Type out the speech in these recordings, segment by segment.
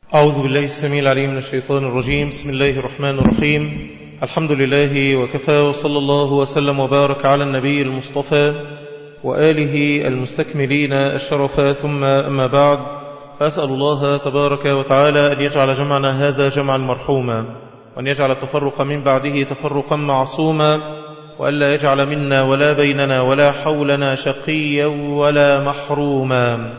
أعوذ بالله السميع العليم من الشيطان الرجيم بسم الله الرحمن الرحيم الحمد لله وكفى وصلى الله وسلم وبارك على النبي المصطفى وآله المستكملين الشرفا ثم أما بعد فأسأل الله تبارك وتعالى أن يجعل جمعنا هذا جمعا مرحوما وأن يجعل التفرق من بعده تفرقا معصوما وألا يجعل منا ولا بيننا ولا حولنا شقيا ولا محروما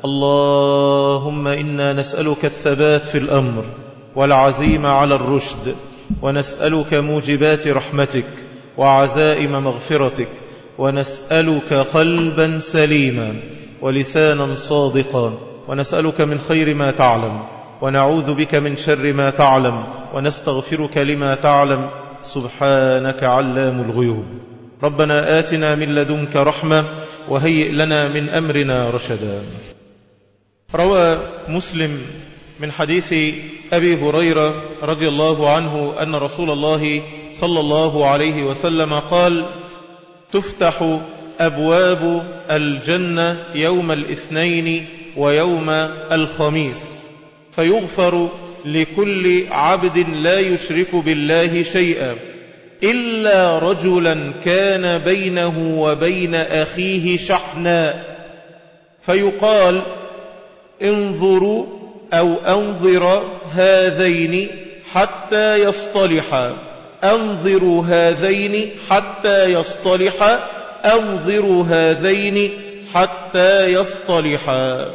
اللهم إنا نسألك الثبات في الأمر والعزيمة على الرشد ونسألك موجبات رحمتك وعزائم مغفرتك ونسألك قلبا سليما ولسانا صادقا ونسألك من خير ما تعلم ونعوذ بك من شر ما تعلم ونستغفرك لما تعلم سبحانك علام الغيوب ربنا آتنا من لدنك رحمة وهيئ لنا من أمرنا رشدا روى مسلم من حديث أبي هريرة رضي الله عنه أن رسول الله صلى الله عليه وسلم قال تفتح أبواب الجنة يوم الاثنين ويوم الخميس فيغفر لكل عبد لا يشرك بالله شيئا إلا رجلا كان بينه وبين أخيه شحناء فيقال انظروا أو أنظر هذين حتى يصطلحا أنظروا هذين حتى يصطلحا أنظروا هذين حتى يصطلحا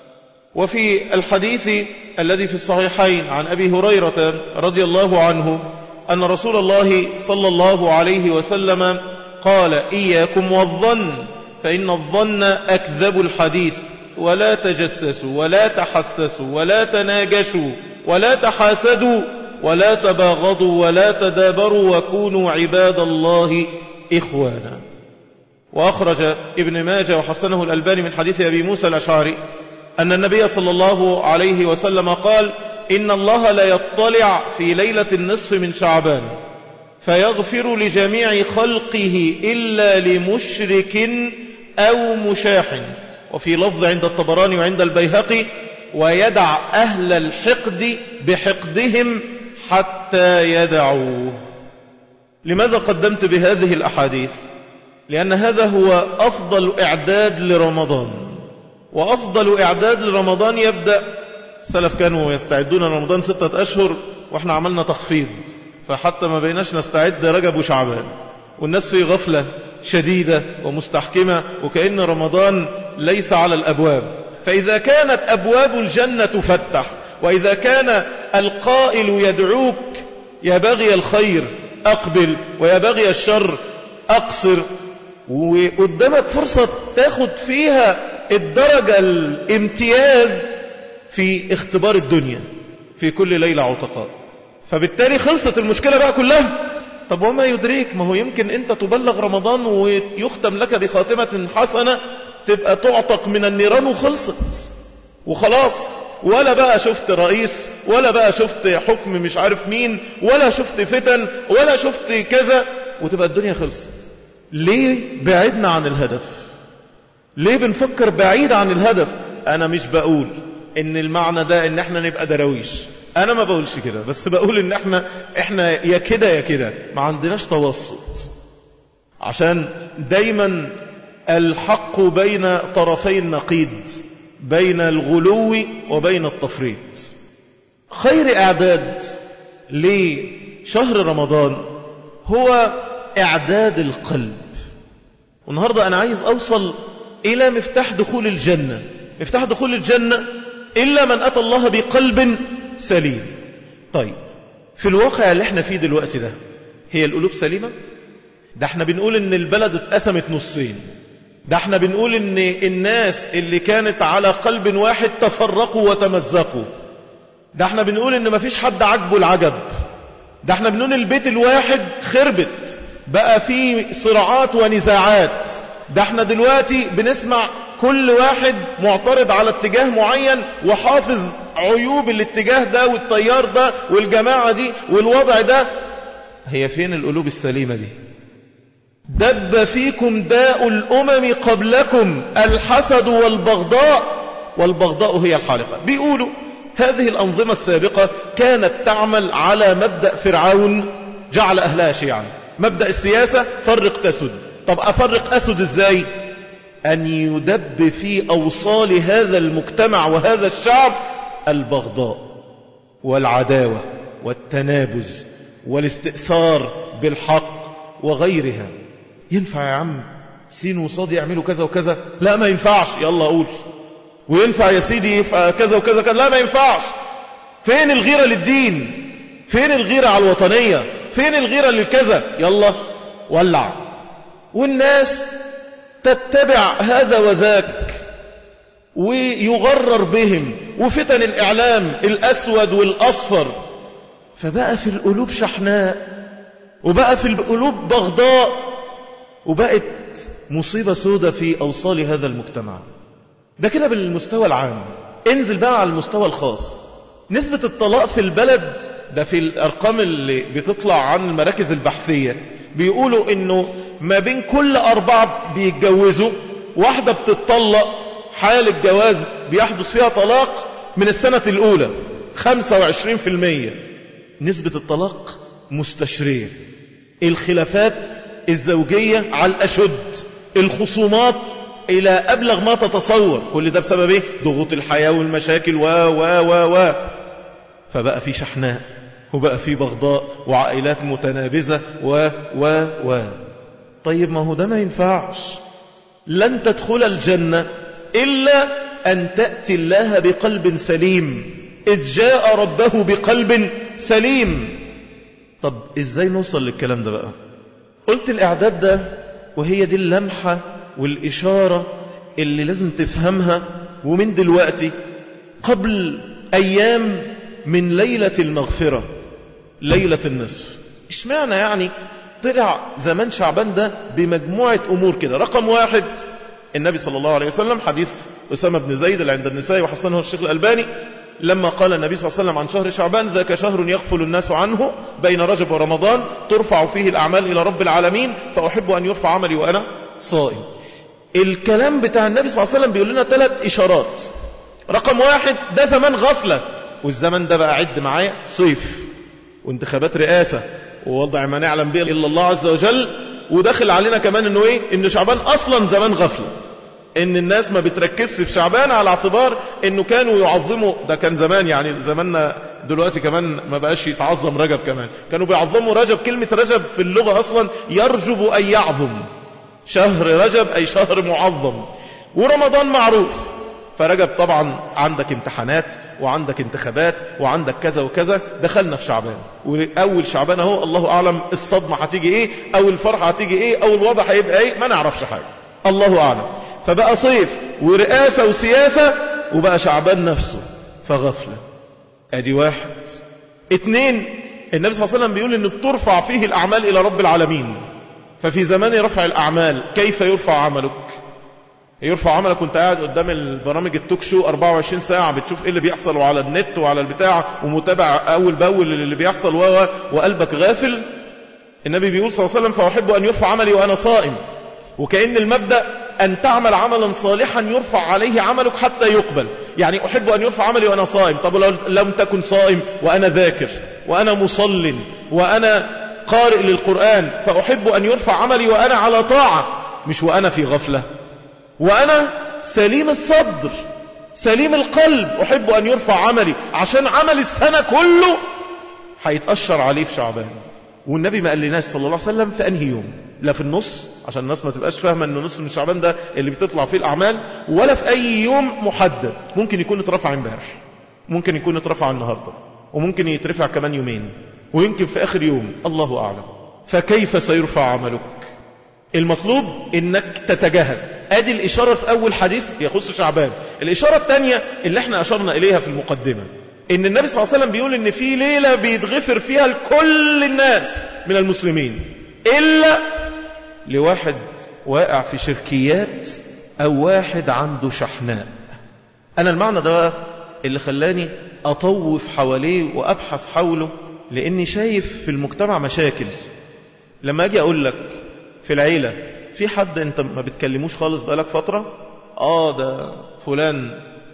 وفي الحديث الذي في الصحيحين عن أبي هريرة رضي الله عنه أن رسول الله صلى الله عليه وسلم قال إياكم والظن فإن الظن أكذب الحديث ولا تجسسوا ولا تحسسوا ولا تناجشوا ولا تحاسدوا ولا تباغضوا ولا تدابروا وكونوا عباد الله إخوانا وأخرج ابن ماجه وحسنه الألباني من حديث أبي موسى الأشعري أن النبي صلى الله عليه وسلم قال إن الله لا يطلع في ليلة النصف من شعبان فيغفر لجميع خلقه إلا لمشرك أو مشاح وفي لفظ عند الطبراني وعند البيهقي ويدع أهل الحقد بحقدهم حتى يدعوه لماذا قدمت بهذه الأحاديث لأن هذا هو أفضل إعداد لرمضان وأفضل إعداد لرمضان يبدأ السلف كانوا يستعدون لرمضان ستة أشهر وإحنا عملنا تخفيض فحتى ما بيناش نستعد رجب وشعبان والناس في غفلة شديدة ومستحكمة وكأن رمضان ليس على الأبواب فإذا كانت أبواب الجنة تفتح وإذا كان القائل يدعوك يا باغي الخير أقبل ويا باغي الشر أقصر وقدامك فرصة تاخد فيها الدرجة الامتياز في اختبار الدنيا في كل ليلة عتقاء فبالتالي خلصت المشكلة بقى كلها طب وما يدريك ما هو يمكن انت تبلغ رمضان ويختم لك بخاتمة حسنة تبقى تعتق من النيران وخلصت وخلاص ولا بقى شفت رئيس ولا بقى شفت حكم مش عارف مين ولا شفت فتن ولا شفت كذا وتبقى الدنيا خلصت ليه بعدنا عن الهدف ليه بنفكر بعيد عن الهدف انا مش بقول ان المعنى ده ان احنا نبقى دراويش انا ما بقولش كده بس بقول ان احنا احنا يا كده يا كده ما عندناش توسط عشان دايما الحق بين طرفي النقيض بين الغلو وبين التفريط خير اعداد لشهر رمضان هو اعداد القلب والنهاردة انا عايز اوصل الى مفتاح دخول الجنة مفتاح دخول الجنة الا من اتى الله بقلب سليم طيب في الواقع اللي احنا فيه دلوقتي ده هي القلوب سليمة ده احنا بنقول ان البلد اتقسمت نصين ده احنا بنقول ان الناس اللي كانت على قلب واحد تفرقوا وتمزقوا ده احنا بنقول ان مفيش حد عجبه العجب ده احنا بنقول البيت الواحد خربت بقى فيه صراعات ونزاعات ده احنا دلوقتي بنسمع كل واحد معترض على اتجاه معين وحافظ عيوب الاتجاه ده والتيار ده والجماعة دي والوضع ده هي فين القلوب السليمة دي دب فيكم داء الأمم قبلكم الحسد والبغضاء والبغضاء هي الحالقة بيقولوا هذه الأنظمة السابقة كانت تعمل على مبدأ فرعون جعل أهلها شيعا مبدأ السياسة فرق تسد طب أفرق أسد إزاي أن يدب في أوصال هذا المجتمع وهذا الشعب البغضاء والعداوة والتنابز والاستئثار بالحق وغيرها ينفع يا عم سين وصاد يعملوا كذا وكذا لا ما ينفعش يلا قول وينفع يا سيدي كذا وكذا كذا لا ما ينفعش فين الغيرة للدين فين الغيرة على الوطنية فين الغيرة للكذا يلا ولع والناس تتبع هذا وذاك ويغرر بهم وفتن الإعلام الأسود والأصفر فبقى في القلوب شحناء وبقى في القلوب بغضاء وبقت مصيبة سودة في أوصال هذا المجتمع ده كده بالمستوى العام انزل بقى على المستوى الخاص نسبة الطلاق في البلد ده في الأرقام اللي بتطلع عن المراكز البحثية بيقولوا انه ما بين كل أربعة بيتجوزوا واحدة بتطلق حال الجواز بيحدث فيها طلاق من السنة الأولى 25% نسبة الطلاق مستشرية الخلافات الزوجية على الأشد الخصومات إلى أبلغ ما تتصور كل ده بسبب إيه؟ ضغوط الحياة والمشاكل و و و و فبقى في شحناء وبقى في بغضاء وعائلات متنابزة و و و طيب ما هو ده ما ينفعش لن تدخل الجنة إلا أن تأتي الله بقلب سليم إذ جاء ربه بقلب سليم طب إزاي نوصل للكلام ده بقى قلت الإعداد ده وهي دي اللمحة والإشارة اللي لازم تفهمها ومن دلوقتي قبل أيام من ليلة المغفرة ليلة النصف اشمعنى يعني طلع زمان شعبان ده بمجموعة أمور كده رقم واحد النبي صلى الله عليه وسلم حديث أسامة بن زيد اللي عند النساء وحسنه الشيخ الألباني لما قال النبي صلى الله عليه وسلم عن شهر شعبان ذاك شهر يغفل الناس عنه بين رجب ورمضان ترفع فيه الأعمال إلى رب العالمين فأحب أن يرفع عملي وأنا صائم الكلام بتاع النبي صلى الله عليه وسلم بيقول لنا ثلاث إشارات رقم واحد ده زمان غفلة والزمن ده بقى عد معايا صيف وانتخابات رئاسة ووضع ما نعلم به إلا الله عز وجل وداخل علينا كمان انه ايه ان شعبان اصلا زمان غفلة ان الناس ما بتركزش في شعبان على اعتبار انه كانوا يعظموا ده كان زمان يعني زماننا دلوقتي كمان ما بقاش يتعظم رجب كمان كانوا بيعظموا رجب كلمة رجب في اللغة اصلا يرجب ان يعظم شهر رجب اي شهر معظم ورمضان معروف فرجب طبعا عندك امتحانات وعندك انتخابات وعندك كذا وكذا دخلنا في شعبان واول شعبان اهو الله اعلم الصدمة هتيجي ايه او الفرحة هتيجي ايه او الوضع هيبقى ايه ما نعرفش حاجة الله اعلم فبقى صيف ورئاسة وسياسة وبقى شعبان نفسه فغفلة ادي واحد اتنين النبي صلى الله عليه وسلم بيقول ان بترفع فيه الاعمال الى رب العالمين ففي زمان رفع الاعمال كيف يرفع عملك يرفع عملك وانت قاعد قدام البرامج التوك شو 24 ساعة بتشوف ايه اللي بيحصل وعلى النت وعلى البتاع ومتابع اول باول اللي بيحصل و وقلبك غافل النبي بيقول صلى الله عليه وسلم فأحب أن يرفع عملي وأنا صائم وكأن المبدأ أن تعمل عملا صالحا يرفع عليه عملك حتى يقبل يعني أحب أن يرفع عملي وأنا صائم طب لو لم تكن صائم وأنا ذاكر وأنا مصل وأنا قارئ للقرآن فأحب أن يرفع عملي وأنا على طاعة مش وأنا في غفلة وأنا سليم الصدر سليم القلب أحب أن يرفع عملي عشان عمل السنة كله هيتأشر عليه في شعبان والنبي ما قال لناش صلى الله عليه وسلم في أنهي يوم لا في النص عشان الناس ما تبقاش فاهمة أن نص من شعبان ده اللي بتطلع فيه الأعمال ولا في أي يوم محدد ممكن يكون اترفع امبارح ممكن يكون اترفع النهاردة وممكن يترفع كمان يومين ويمكن في آخر يوم الله أعلم فكيف سيرفع عملك المطلوب انك تتجهز ادي الاشارة في اول حديث يخص شعبان الاشارة الثانية اللي احنا اشرنا اليها في المقدمة ان النبي صلى الله عليه وسلم بيقول ان في ليلة بيتغفر فيها لكل الناس من المسلمين الا لواحد واقع في شركيات او واحد عنده شحناء انا المعنى ده اللي خلاني اطوف حواليه وابحث حوله لاني شايف في المجتمع مشاكل لما اجي اقول لك في العيلة في حد انت ما بتكلموش خالص بقالك فترة اه ده فلان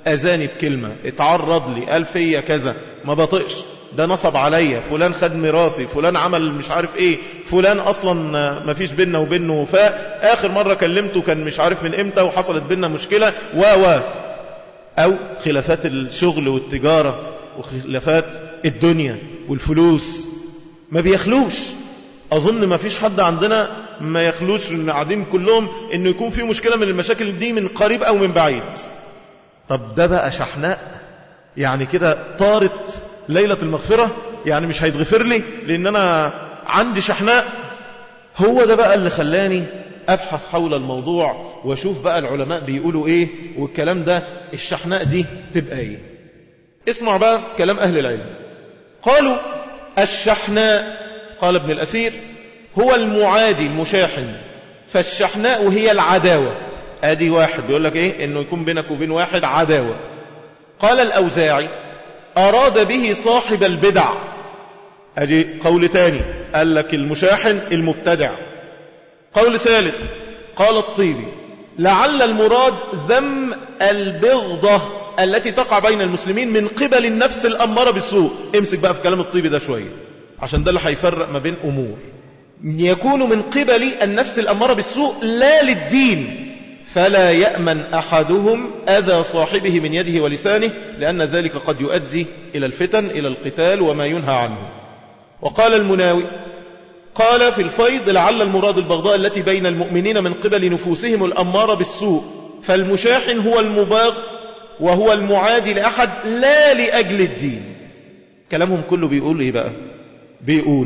أذاني بكلمة اتعرض لي قال فيا كذا ما بطقش ده نصب عليا فلان خد ميراثي فلان عمل مش عارف ايه فلان اصلا ما فيش بيننا وبينه وفاء اخر مرة كلمته كان مش عارف من امتى وحصلت بيننا مشكلة و و او خلافات الشغل والتجارة وخلافات الدنيا والفلوس ما بيخلوش اظن ما فيش حد عندنا ما يخلوش قاعدين كلهم انه يكون في مشكلة من المشاكل دي من قريب او من بعيد طب ده بقى شحناء يعني كده طارت ليلة المغفرة يعني مش هيتغفر لي لان انا عندي شحناء هو ده بقى اللي خلاني ابحث حول الموضوع واشوف بقى العلماء بيقولوا ايه والكلام ده الشحناء دي تبقى ايه اسمع بقى كلام اهل العلم قالوا الشحناء قال ابن الاسير هو المعادي المشاحن فالشحناء هي العداوة ادي واحد بيقول لك ايه انه يكون بينك وبين واحد عداوة قال الاوزاعي اراد به صاحب البدع ادي قول تاني قال لك المشاحن المبتدع قول ثالث قال الطيبي لعل المراد ذم البغضة التي تقع بين المسلمين من قبل النفس الأمارة بالسوء امسك بقى في كلام الطيبي ده شوية عشان ده اللي هيفرق ما بين أمور يكون من قبل النفس الأمارة بالسوء لا للدين فلا يأمن أحدهم أذى صاحبه من يده ولسانه لأن ذلك قد يؤدي إلى الفتن إلى القتال وما ينهى عنه وقال المناوي قال في الفيض لعل المراد البغضاء التي بين المؤمنين من قبل نفوسهم الأمارة بالسوء فالمشاحن هو المباغ وهو المعادي لأحد لا لأجل الدين كلامهم كله بيقول ايه بقى بيقول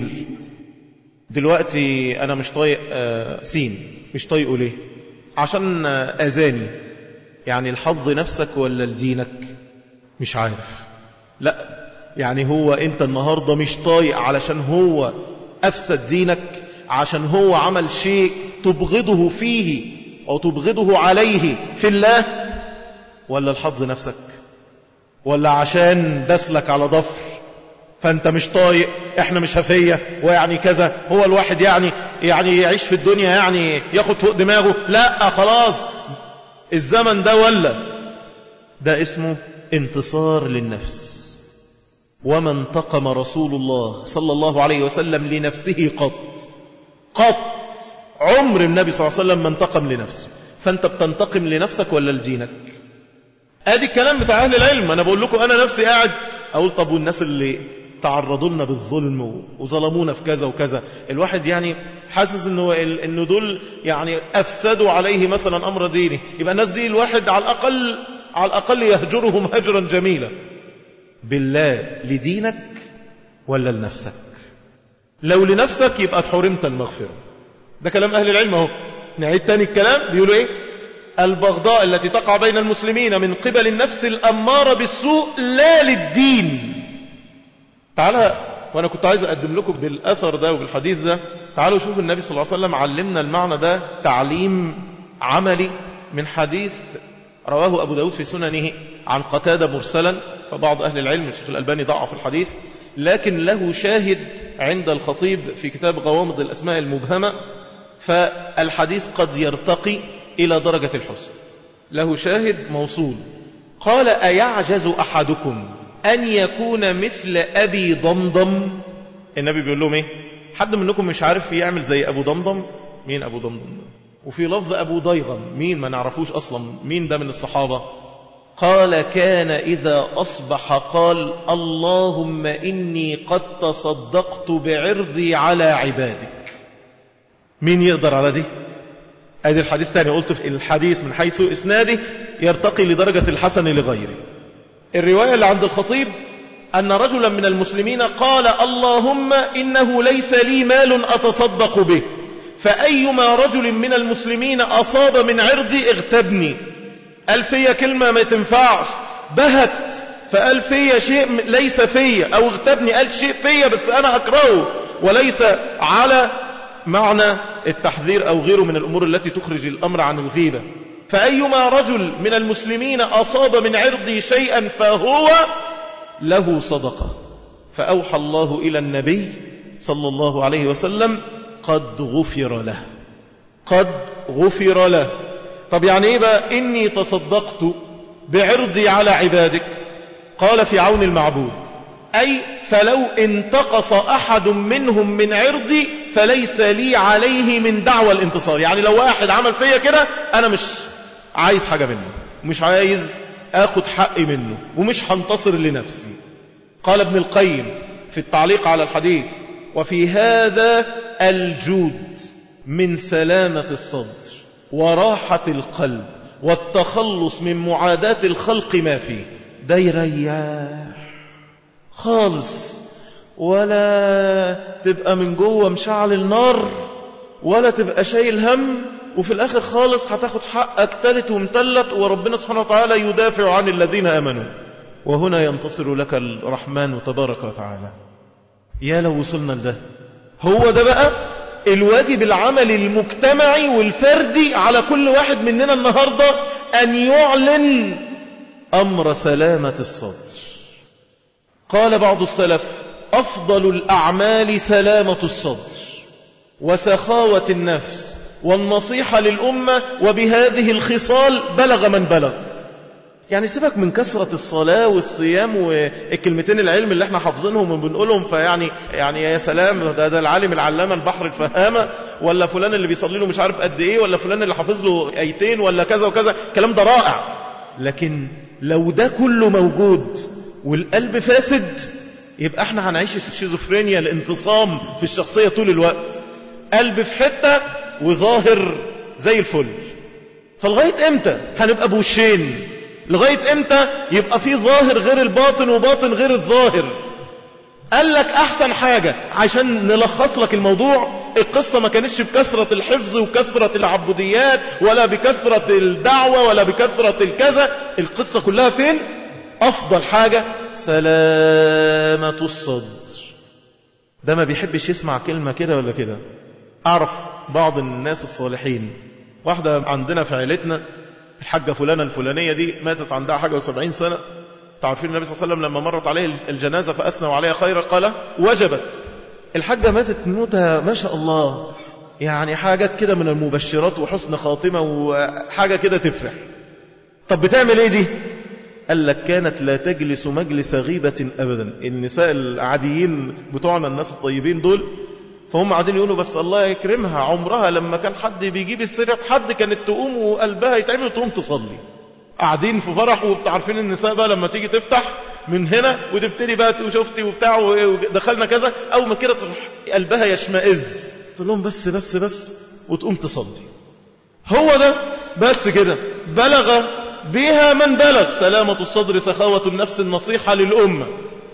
دلوقتي انا مش طايق آه سين مش طايقه ليه عشان آه اذاني يعني الحظ نفسك ولا لدينك مش عارف لا يعني هو انت النهاردة مش طايق علشان هو افسد دينك عشان هو عمل شيء تبغضه فيه او تبغضه عليه في الله ولا الحظ نفسك ولا عشان دسلك على ضفر فانت مش طايق احنا مش هفية ويعني كذا هو الواحد يعني يعني يعيش في الدنيا يعني ياخد فوق دماغه لا خلاص الزمن ده ولا ده اسمه انتصار للنفس وما انتقم رسول الله صلى الله عليه وسلم لنفسه قط قط عمر النبي صلى الله عليه وسلم ما انتقم لنفسه فانت بتنتقم لنفسك ولا لدينك ادي الكلام بتاع اهل العلم انا بقول لكم انا نفسي قاعد اقول طب والناس اللي تعرضوا لنا بالظلم وظلمونا في كذا وكذا الواحد يعني حاسس انه انه دول يعني افسدوا عليه مثلا امر ديني يبقى الناس دي الواحد على الاقل على الاقل يهجرهم هجرا جميلا بالله لدينك ولا لنفسك لو لنفسك يبقى حرمت المغفرة ده كلام اهل العلم اهو نعيد تاني الكلام بيقولوا ايه البغضاء التي تقع بين المسلمين من قبل النفس الأمارة بالسوء لا للدين تعالى وانا كنت عايز اقدم لكم بالاثر ده وبالحديث ده تعالوا شوفوا النبي صلى الله عليه وسلم علمنا المعنى ده تعليم عملي من حديث رواه ابو داود في سننه عن قتادة مرسلا فبعض اهل العلم الشيخ الالباني ضعف الحديث لكن له شاهد عند الخطيب في كتاب غوامض الاسماء المبهمة فالحديث قد يرتقي إلى درجة الحسن له شاهد موصول قال أيعجز أحدكم أن يكون مثل أبي ضمضم النبي بيقول لهم إيه حد منكم مش عارف يعمل زي أبو ضمضم مين أبو ضمضم وفي لفظ أبو ضيغم مين ما نعرفوش أصلا مين ده من الصحابة قال كان إذا أصبح قال اللهم إني قد تصدقت بعرضي على عبادك مين يقدر على دي ادي الحديث تاني قلت في الحديث من حيث اسناده يرتقي لدرجة الحسن لغيره الرواية اللي عند الخطيب أن رجلا من المسلمين قال اللهم إنه ليس لي مال أتصدق به فأيما رجل من المسلمين أصاب من عرضي اغتبني قال فيا كلمة ما تنفعش بهت فقال فيا شيء ليس فيا أو اغتبني قال شيء فيا بس أنا أكرهه وليس على معنى التحذير أو غيره من الأمور التي تخرج الأمر عن الغيبة فأيما رجل من المسلمين أصاب من عرضي شيئا فهو له صدقة فأوحى الله إلى النبي صلى الله عليه وسلم قد غفر له قد غفر له طب يعني ايه بقى اني تصدقت بعرضي على عبادك قال في عون المعبود أي فلو انتقص أحد منهم من عرضي فليس لي عليه من دعوى الانتصار يعني لو واحد عمل فيا كده أنا مش عايز حاجة منه مش عايز أخد حقي منه ومش هنتصر لنفسي قال ابن القيم في التعليق على الحديث وفي هذا الجود من سلامة الصدر وراحة القلب والتخلص من معاداة الخلق ما فيه ده يريح خالص ولا تبقى من جوه مشعل النار ولا تبقى شايل هم وفي الآخر خالص هتاخد حقك تلت ومتلت وربنا سبحانه وتعالى يدافع عن الذين أمنوا وهنا ينتصر لك الرحمن تبارك وتعالى يا لو وصلنا لده هو ده بقى الواجب العملي المجتمعي والفردي على كل واحد مننا النهاردة أن يعلن أمر سلامة الصدر قال بعض السلف أفضل الأعمال سلامة الصدر وسخاوة النفس والنصيحة للأمة وبهذه الخصال بلغ من بلغ يعني سيبك من كثرة الصلاة والصيام والكلمتين العلم اللي احنا حافظينهم وبنقولهم فيعني يعني يا سلام ده, ده العالم العلامة البحر الفهامة ولا فلان اللي بيصلي له مش عارف قد ايه ولا فلان اللي حافظ له ايتين ولا كذا وكذا الكلام ده رائع لكن لو ده كله موجود والقلب فاسد يبقى احنا هنعيش الشيزوفرينيا الانفصام في الشخصية طول الوقت قلب في حتة وظاهر زي الفل فلغاية امتى هنبقى بوشين لغاية امتى يبقى في ظاهر غير الباطن وباطن غير الظاهر قال لك احسن حاجة عشان نلخص لك الموضوع القصة ما كانتش بكثرة الحفظ وكثرة العبوديات ولا بكثرة الدعوة ولا بكثرة الكذا القصة كلها فين افضل حاجة سلامة الصدر ده ما بيحبش يسمع كلمة كده ولا كده اعرف بعض الناس الصالحين واحدة عندنا في عيلتنا الحاجة فلانة الفلانية دي ماتت عندها حاجة وسبعين سنة تعرفين النبي صلى الله عليه وسلم لما مرت عليه الجنازة فأثنوا عليها خيرا قال وجبت الحاجة ماتت موتها ما شاء الله يعني حاجات كده من المبشرات وحسن خاتمة وحاجة كده تفرح طب بتعمل ايه دي قال لك كانت لا تجلس مجلس غيبة أبدا النساء العاديين بتوعنا الناس الطيبين دول فهم قاعدين يقولوا بس الله يكرمها عمرها لما كان حد بيجيب السيرة حد كانت تقوم وقلبها يتعمل وتقوم تصلي قاعدين في فرح وبتعرفين النساء بقى لما تيجي تفتح من هنا وتبتدي بقى وشفتي وبتاع ودخلنا كذا اول ما كده تروح قلبها يشمئز تقول لهم بس بس بس وتقوم تصلي هو ده بس كده بلغ بها من بلغ سلامة الصدر سخاوة النفس النصيحة للأمة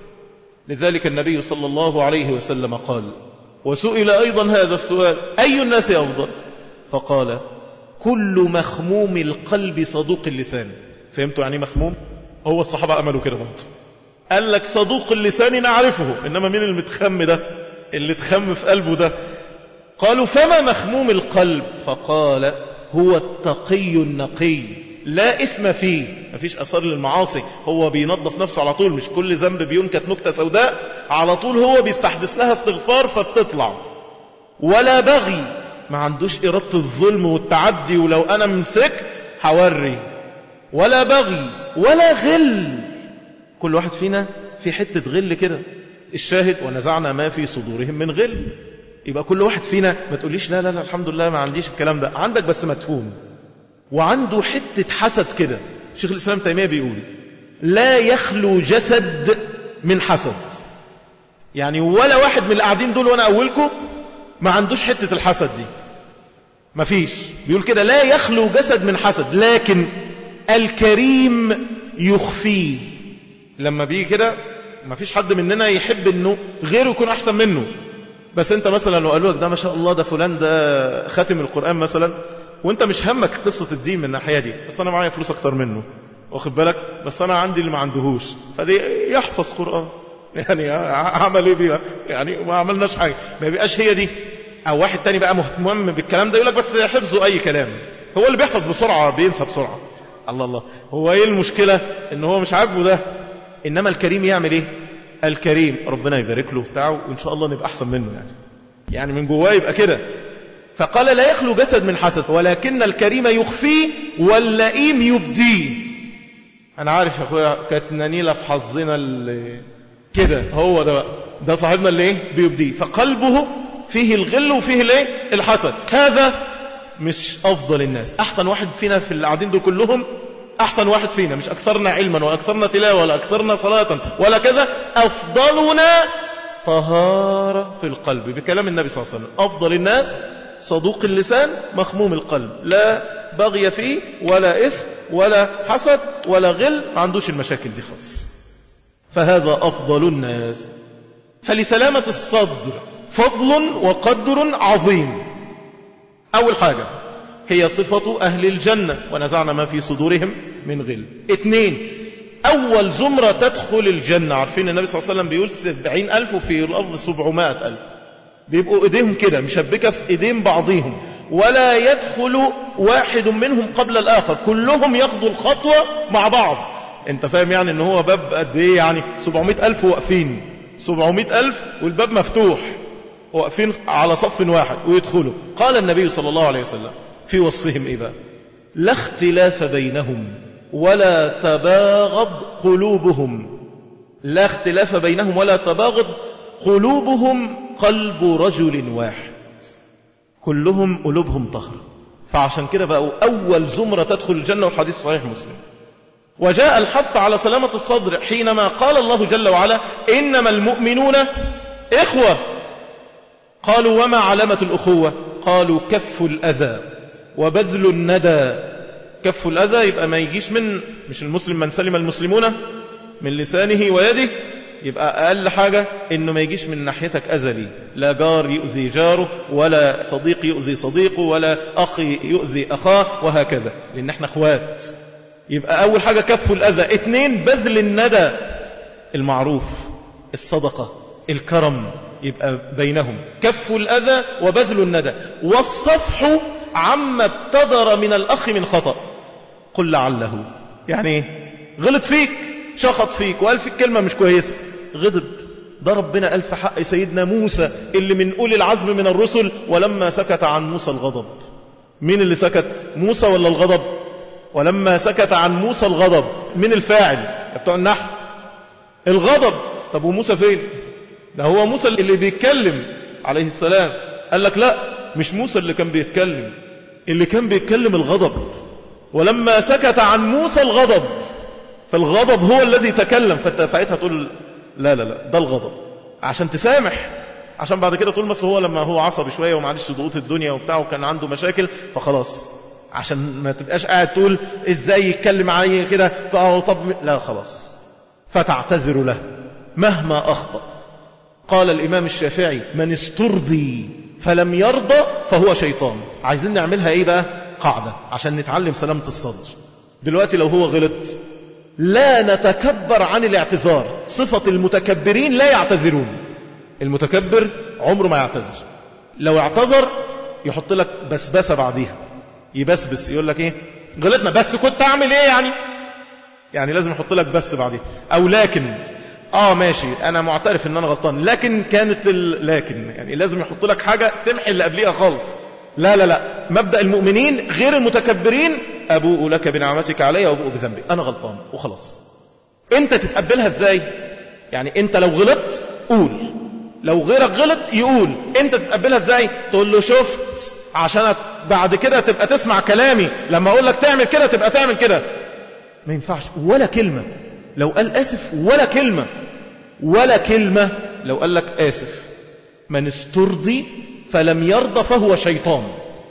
لذلك النبي صلى الله عليه وسلم قال وسئل أيضا هذا السؤال أي الناس أفضل فقال كل مخموم القلب صدوق اللسان فهمتوا يعني مخموم هو الصحابة أملوا كده برضه قال لك صدوق اللسان نعرفه إنما مين المتخم ده اللي تخم في قلبه ده قالوا فما مخموم القلب فقال هو التقي النقي لا اسم فيه مفيش أثار للمعاصي هو بينظف نفسه على طول مش كل ذنب بينكت نكتة سوداء على طول هو بيستحدث لها استغفار فبتطلع ولا بغي ما عندوش إرادة الظلم والتعدي ولو أنا مسكت حوري ولا بغي ولا غل كل واحد فينا في حتة غل كده الشاهد ونزعنا ما في صدورهم من غل يبقى كل واحد فينا ما تقوليش لا لا لا الحمد لله ما عنديش الكلام ده عندك بس مدفون وعنده حتة حسد كده شيخ الإسلام تيمية بيقول لا يخلو جسد من حسد يعني ولا واحد من القاعدين دول وانا اولكم ما عندوش حتة الحسد دي ما فيش بيقول كده لا يخلو جسد من حسد لكن الكريم يخفيه لما بيجي كده ما فيش حد مننا يحب انه غيره يكون احسن منه بس انت مثلا لو قالوا لك ده ما شاء الله ده فلان ده خاتم القرآن مثلا وانت مش همك قصة الدين من الناحية دي بس انا معايا فلوس اكتر منه واخد بالك بس انا عندي اللي ما عندهوش فدي يحفظ قرآن يعني عمل ايه بيها يعني ما عملناش حاجة ما بيبقاش هي دي او واحد تاني بقى مهتم بالكلام ده يقول لك بس حفظه اي كلام هو اللي بيحفظ بسرعة بينسى بسرعة الله الله هو ايه المشكلة ان هو مش عاجبه ده انما الكريم يعمل ايه الكريم ربنا يبارك له بتاعه وان شاء الله نبقى احسن منه يعني يعني من جواه يبقى كده فقال لا يخلو جسد من حسد ولكن الكريم يخفيه واللئيم يبديه انا عارف يا اخويا كانت نانيلة في حظنا اللي كده هو ده بقى ده صاحبنا اللي ايه بيبديه فقلبه فيه الغل وفيه الايه الحسد هذا مش افضل الناس احسن واحد فينا في اللي قاعدين دول كلهم احسن واحد فينا مش اكثرنا علما ولا اكثرنا تلاوه ولا اكثرنا صلاه ولا كذا افضلنا طهاره في القلب بكلام النبي صلى الله عليه وسلم افضل الناس صدوق اللسان مخموم القلب لا بغي فيه ولا اثم ولا حسد ولا غل ما عندوش المشاكل دي خالص فهذا افضل الناس فلسلامه الصدر فضل وقدر عظيم أول حاجة هي صفة أهل الجنة ونزعنا ما في صدورهم من غل اثنين أول زمرة تدخل الجنة عارفين النبي صلى الله عليه وسلم بيقول سبعين ألف وفي الأرض سبعمائة ألف بيبقوا إيديهم كده مشبكة في إيدين بعضهم ولا يدخل واحد منهم قبل الآخر كلهم ياخدوا الخطوة مع بعض انت فاهم يعني ان هو باب قد ايه يعني 700 ألف واقفين 700 ألف والباب مفتوح واقفين على صف واحد ويدخلوا قال النبي صلى الله عليه وسلم في وصفهم إيه بقى لا اختلاف بينهم ولا تباغض قلوبهم لا اختلاف بينهم ولا تباغض قلوبهم قلب رجل واحد كلهم قلوبهم طهرة فعشان كده بقوا أول زمرة تدخل الجنة والحديث صحيح مسلم وجاء الحث على سلامة الصدر حينما قال الله جل وعلا إنما المؤمنون إخوة قالوا وما علامة الأخوة قالوا كف الأذى وبذل الندى كف الأذى يبقى ما يجيش من مش المسلم من سلم المسلمون من لسانه ويده يبقى أقل حاجة إنه ما يجيش من ناحيتك أزلي لا جار يؤذي جاره ولا صديق يؤذي صديقه ولا أخ يؤذي أخاه وهكذا لأن احنا اخوات يبقى أول حاجة كف الأذى اثنين بذل الندى المعروف الصدقة الكرم يبقى بينهم كف الأذى وبذل الندى والصفح عما ابتدر من الأخ من خطأ قل لعله يعني غلط فيك شخط فيك وقال فيك كلمة مش كويسة غضب ده ربنا ألف حق سيدنا موسى اللي من أولي العزم من الرسل ولما سكت عن موسى الغضب مين اللي سكت موسى ولا الغضب ولما سكت عن موسى الغضب من الفاعل بتوع النحو الغضب طب وموسى فين ده هو موسى اللي بيتكلم عليه السلام قال لك لا مش موسى اللي كان بيتكلم اللي كان بيتكلم الغضب ولما سكت عن موسى الغضب فالغضب هو الذي تكلم فانت ساعتها تقول لا لا لا ده الغضب عشان تسامح عشان بعد كده تقول بس هو لما هو عصبي شوية ومعلش ضغوط الدنيا وبتاع وكان عنده مشاكل فخلاص عشان ما تبقاش قاعد تقول ازاي يتكلم علي كده طب لا خلاص فتعتذر له مهما أخطأ قال الإمام الشافعي من استرضي فلم يرضى فهو شيطان عايزين نعملها ايه بقى قاعدة عشان نتعلم سلامة الصدر دلوقتي لو هو غلط لا نتكبر عن الاعتذار صفة المتكبرين لا يعتذرون المتكبر عمره ما يعتذر لو اعتذر يحط لك بسبسة بعديها يبسبس يقول لك ايه غلطنا بس كنت اعمل ايه يعني يعني لازم يحط لك بس بعديها او لكن اه ماشي انا معترف ان انا غلطان لكن كانت ال... لكن يعني لازم يحط لك حاجة تمحي اللي قبليها خالص لا لا لا مبدأ المؤمنين غير المتكبرين أبوء لك بنعمتك علي وأبوء بذنبي أنا غلطان وخلاص أنت تتقبلها إزاي يعني أنت لو غلطت قول لو غيرك غلط يقول أنت تتقبلها إزاي تقول له شفت عشان بعد كده تبقى تسمع كلامي لما أقول لك تعمل كده تبقى تعمل كده ما ينفعش ولا كلمة لو قال آسف ولا كلمة ولا كلمة لو قال لك آسف من استرضي فلم يرضى فهو شيطان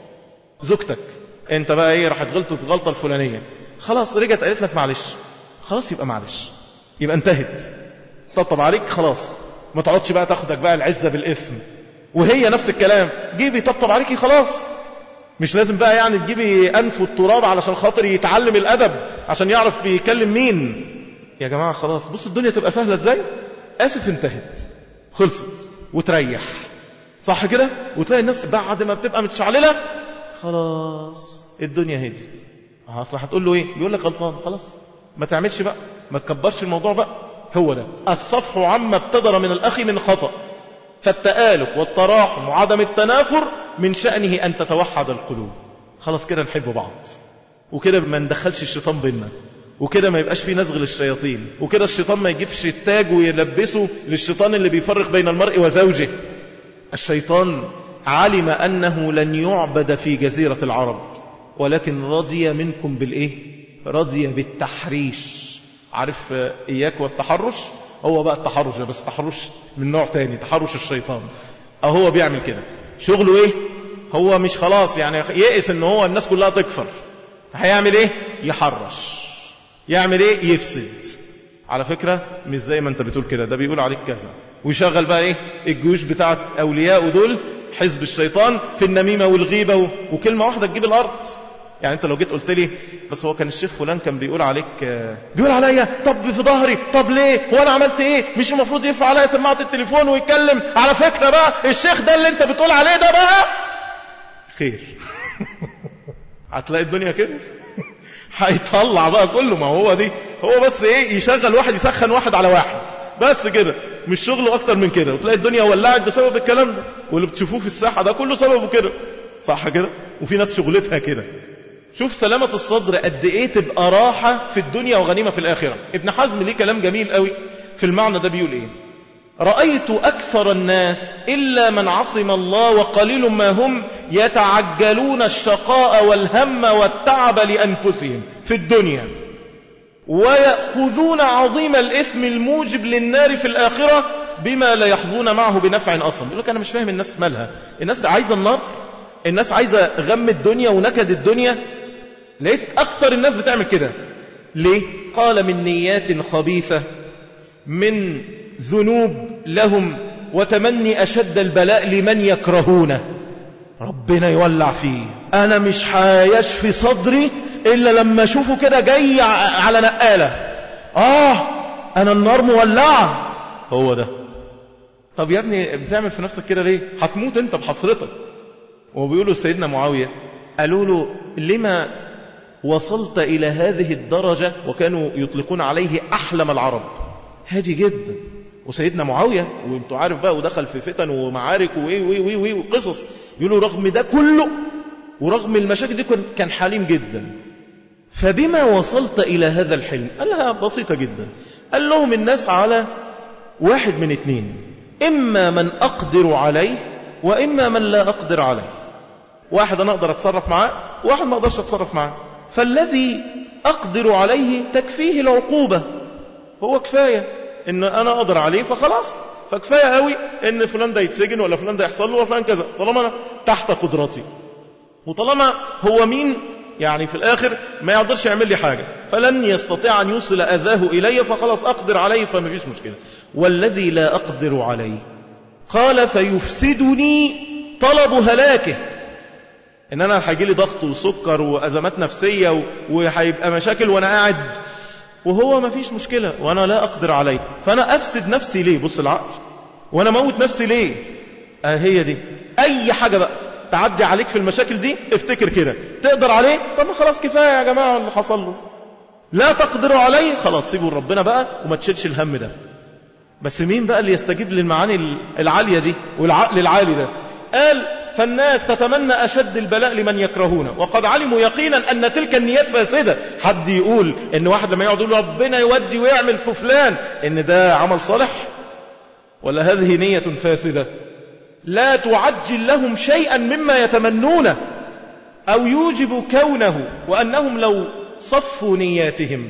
زوجتك انت بقى ايه راح غلطت الغلطة الفلانية خلاص رجعت قالت لك معلش خلاص يبقى معلش يبقى انتهت طبطب عليك خلاص ما تقعدش بقى تاخدك بقى العزة بالاسم وهي نفس الكلام جيبي طبطب عليكي خلاص مش لازم بقى يعني تجيبي انف التراب علشان خاطر يتعلم الادب عشان يعرف بيكلم مين يا جماعة خلاص بص الدنيا تبقى سهلة ازاي اسف انتهت خلصت وتريح صح كده وتلاقي الناس بعد ما بتبقى متشعللة خلاص الدنيا هدت اصل هتقول له ايه يقول لك غلطان خلاص ما تعملش بقى ما تكبرش الموضوع بقى هو ده الصفح عما ابتدر من الاخ من خطأ فالتآلف والتراحم وعدم التنافر من شأنه أن تتوحد القلوب خلاص كده نحب بعض وكده ما ندخلش الشيطان بينا وكده ما يبقاش فيه نزغ للشياطين وكده الشيطان ما يجيبش التاج ويلبسه للشيطان اللي بيفرق بين المرء وزوجه الشيطان علم أنه لن يعبد في جزيرة العرب ولكن رضي منكم بالإيه رضي بالتحريش عارف إياك والتحرش هو بقى التحرش ده بس تحرش من نوع تاني تحرش الشيطان أهو بيعمل كده شغله إيه هو مش خلاص يعني يئس ان هو الناس كلها تكفر هيعمل ايه يحرش يعمل ايه يفسد على فكرة مش زي ما انت بتقول كده ده بيقول عليك كذا ويشغل بقى ايه الجيوش بتاعت اولياءه دول حزب الشيطان في النميمة والغيبة و... وكلمة واحدة تجيب الارض يعني انت لو جيت قلت لي بس هو كان الشيخ فلان كان بيقول عليك بيقول عليا طب في ظهري طب ليه هو انا عملت ايه مش المفروض يرفع عليا سماعة التليفون ويتكلم على فكرة بقى الشيخ ده اللي انت بتقول عليه ده بقى خير هتلاقي الدنيا كده هيطلع بقى كله ما هو دي هو بس ايه يشغل واحد يسخن واحد على واحد بس كده مش شغله اكتر من كده وتلاقي الدنيا ولعت بسبب الكلام ده واللي بتشوفوه في الساحة ده كله سببه كده صح كده وفي ناس شغلتها كده شوف سلامة الصدر قد ايه تبقى راحة في الدنيا وغنيمة في الاخرة ابن حزم ليه كلام جميل قوي في المعنى ده بيقول ايه رأيت أكثر الناس إلا من عصم الله وقليل ما هم يتعجلون الشقاء والهم والتعب لأنفسهم في الدنيا ويأخذون عظيم الإثم الموجب للنار في الآخرة بما لا يحظون معه بنفع أصلا يقول لك أنا مش فاهم الناس مالها الناس عايزة النار الناس عايزة غم الدنيا ونكد الدنيا لقيت أكثر الناس بتعمل كده ليه؟ قال من نيات خبيثة من ذنوب لهم وتمني أشد البلاء لمن يكرهونه ربنا يولع فيه أنا مش هيشفي صدري إلا لما أشوفه كده جاي على نقالة آه أنا النار مولعة هو ده طب يا ابني بتعمل في نفسك كده ليه هتموت انت بحسرتك وبيقولوا سيدنا معاوية قالوا له لما وصلت إلى هذه الدرجة وكانوا يطلقون عليه أحلم العرب هادي جدا وسيدنا معاوية وانتوا عارف بقى ودخل في فتن ومعارك وإيه وإيه وإيه وإيه وقصص يقولوا رغم ده كله ورغم المشاكل دي كان حليم جدا فبما وصلت إلى هذا الحلم قال لها بسيطة جدا قال لهم الناس على واحد من اتنين إما من أقدر عليه وإما من لا أقدر عليه واحد أنا أقدر أتصرف معاه واحد ما أقدرش أتصرف معاه فالذي أقدر عليه تكفيه العقوبة هو كفاية إن أنا أقدر عليه فخلاص فكفاية قوي إن فلان ده يتسجن ولا فلان ده يحصل له ولا فلان كذا طالما أنا تحت قدرتي وطالما هو مين يعني في الآخر ما يقدرش يعمل لي حاجة فلن يستطيع أن يوصل أذاه إلي فخلاص أقدر عليه فما فيش مشكلة والذي لا أقدر عليه قال فيفسدني طلب هلاكه ان انا هيجي لي ضغط وسكر وازمات نفسيه وهيبقى مشاكل وانا قاعد وهو ما فيش مشكله وانا لا اقدر عليه فانا افسد نفسي ليه بص العقل وانا موت نفسي ليه اه هي دي اي حاجه بقى تعدي عليك في المشاكل دي افتكر كده تقدر عليه طب خلاص كفايه يا جماعه اللي حصل له لا تقدروا عليه خلاص سيبوا ربنا بقى وما تشيلش الهم ده بس مين بقى اللي يستجيب للمعاني العاليه دي والعقل العالي ده قال فالناس تتمنى أشد البلاء لمن يكرهونه وقد علموا يقينا أن تلك النيات فاسدة حد يقول أن واحد لما يقعد يقول ربنا يودي ويعمل في فلان أن ده عمل صالح ولا هذه نية فاسدة لا تعجل لهم شيئا مما يتمنونه أو يوجب كونه وأنهم لو صفوا نياتهم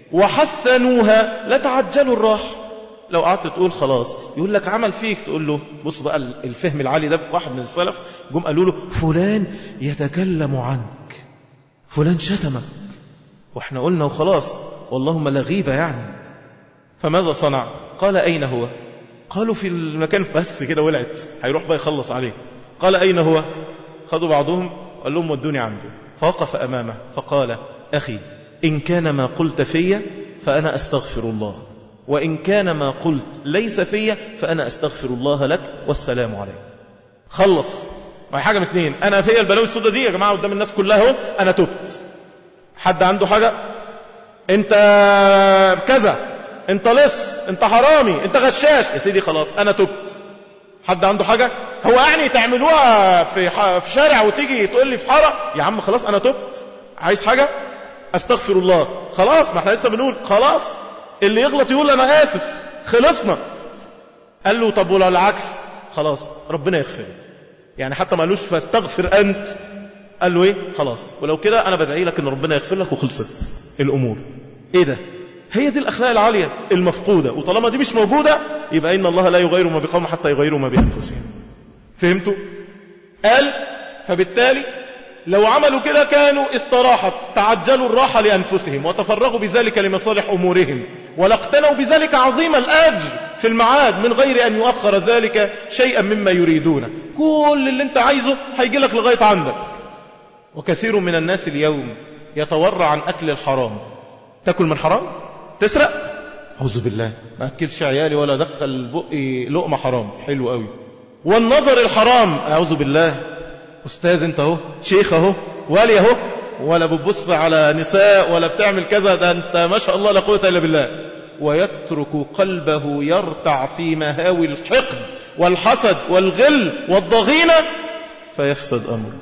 وحسنوها لتعجلوا الراحة لو قعدت تقول خلاص يقول لك عمل فيك تقول له بص بقى الفهم العالي ده واحد من السلف جم قالوا له فلان يتكلم عنك فلان شتمك واحنا قلنا وخلاص واللهم لا غيبة يعني فماذا صنع قال أين هو قالوا في المكان بس كده ولعت هيروح بقى يخلص عليه قال أين هو خدوا بعضهم قال لهم ودوني عنده فوقف أمامه فقال أخي إن كان ما قلت في فأنا أستغفر الله وإن كان ما قلت ليس في فأنا أستغفر الله لك والسلام عليك خلص ما هي حاجة من اثنين أنا في البلاوي السودة دي يا جماعة قدام الناس كلها اهو أنا تبت حد عنده حاجة أنت كذا أنت لص أنت حرامي أنت غشاش يا سيدي خلاص أنا تبت حد عنده حاجة هو يعني تعملوها في, ح... في شارع وتيجي تقول لي في حارة يا عم خلاص أنا تبت عايز حاجة استغفر الله خلاص ما احنا لسه بنقول خلاص اللي يغلط يقول انا اسف خلصنا قال له طب ولو العكس خلاص ربنا يغفر يعني حتى ما قالوش فاستغفر انت قال له ايه خلاص ولو كده انا بدعي لك ان ربنا يغفر لك وخلصت الامور ايه ده هي دي الاخلاق العاليه المفقوده وطالما دي مش موجوده يبقى ان الله لا يغير ما بقوم حتى يغيروا ما بانفسهم فهمتوا قال فبالتالي لو عملوا كده كانوا استراحت تعجلوا الراحة لأنفسهم وتفرغوا بذلك لمصالح أمورهم ولاقتنوا بذلك عظيم الأجر في المعاد من غير أن يؤخر ذلك شيئا مما يريدونه كل اللي انت عايزه هيجي لك لغاية عندك وكثير من الناس اليوم يتورع عن أكل الحرام تأكل من حرام تسرق أعوذ بالله ما أكلش عيالي ولا دخل بقي لقمة حرام حلو قوي والنظر الحرام أعوذ بالله أستاذ أنت اهو شيخ اهو والي اهو ولا بتبص على نساء ولا بتعمل كذا ده أنت ما شاء الله لا قوة إلا بالله ويترك قلبه يرتع في مهاوي الحقد والحسد والغل والضغينة فيفسد أمره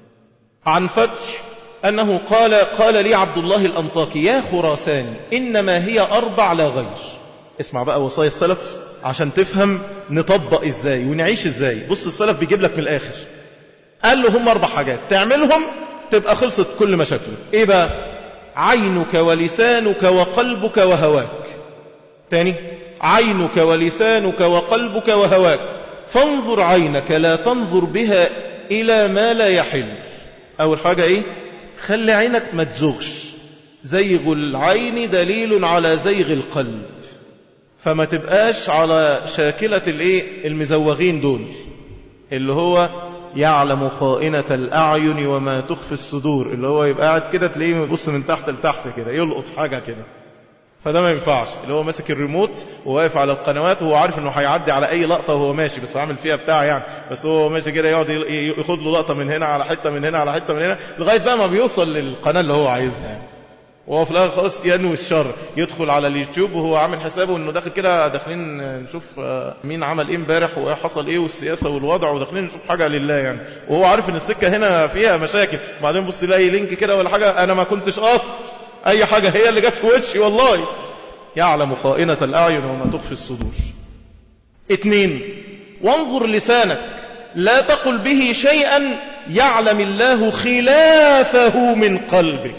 عن فتح أنه قال قال لي عبد الله الأنطاكي يا خراساني إنما هي أربع لا غير اسمع بقى وصايا السلف عشان تفهم نطبق ازاي ونعيش ازاي بص السلف بيجيب لك من الآخر قال له هم أربع حاجات تعملهم تبقى خلصت كل مشاكلك ايه بقى عينك ولسانك وقلبك وهواك تاني عينك ولسانك وقلبك وهواك فانظر عينك لا تنظر بها إلى ما لا يحل أول حاجة إيه خلي عينك ما تزغش زيغ العين دليل على زيغ القلب فما تبقاش على شاكلة الايه المزوغين دول اللي هو يعلم خائنة الأعين وما تخفي الصدور اللي هو يبقى قاعد كده تلاقيه يبص من تحت لتحت كده يلقط حاجة كده فده ما ينفعش اللي هو ماسك الريموت وواقف على القنوات وهو عارف انه هيعدي على اي لقطة وهو ماشي بس عامل فيها بتاع يعني بس هو ماشي كده يقعد ياخد له لقطة من هنا على حتة من هنا على حتة من هنا لغاية بقى ما بيوصل للقناة اللي هو عايزها يعني. وهو في الاخر خلاص ينوي الشر يدخل على اليوتيوب وهو عامل حسابه انه داخل كده داخلين نشوف مين عمل ايه امبارح وحصل ايه والسياسه والوضع وداخلين نشوف حاجه لله يعني وهو عارف ان السكه هنا فيها مشاكل بعدين بص يلاقي لينك كده ولا حاجه انا ما كنتش قاصد اي حاجه هي اللي جت في وشي والله يعلم خائنة الأعين وما تخفي الصدور اثنين وانظر لسانك لا تقل به شيئا يعلم الله خلافه من قلبك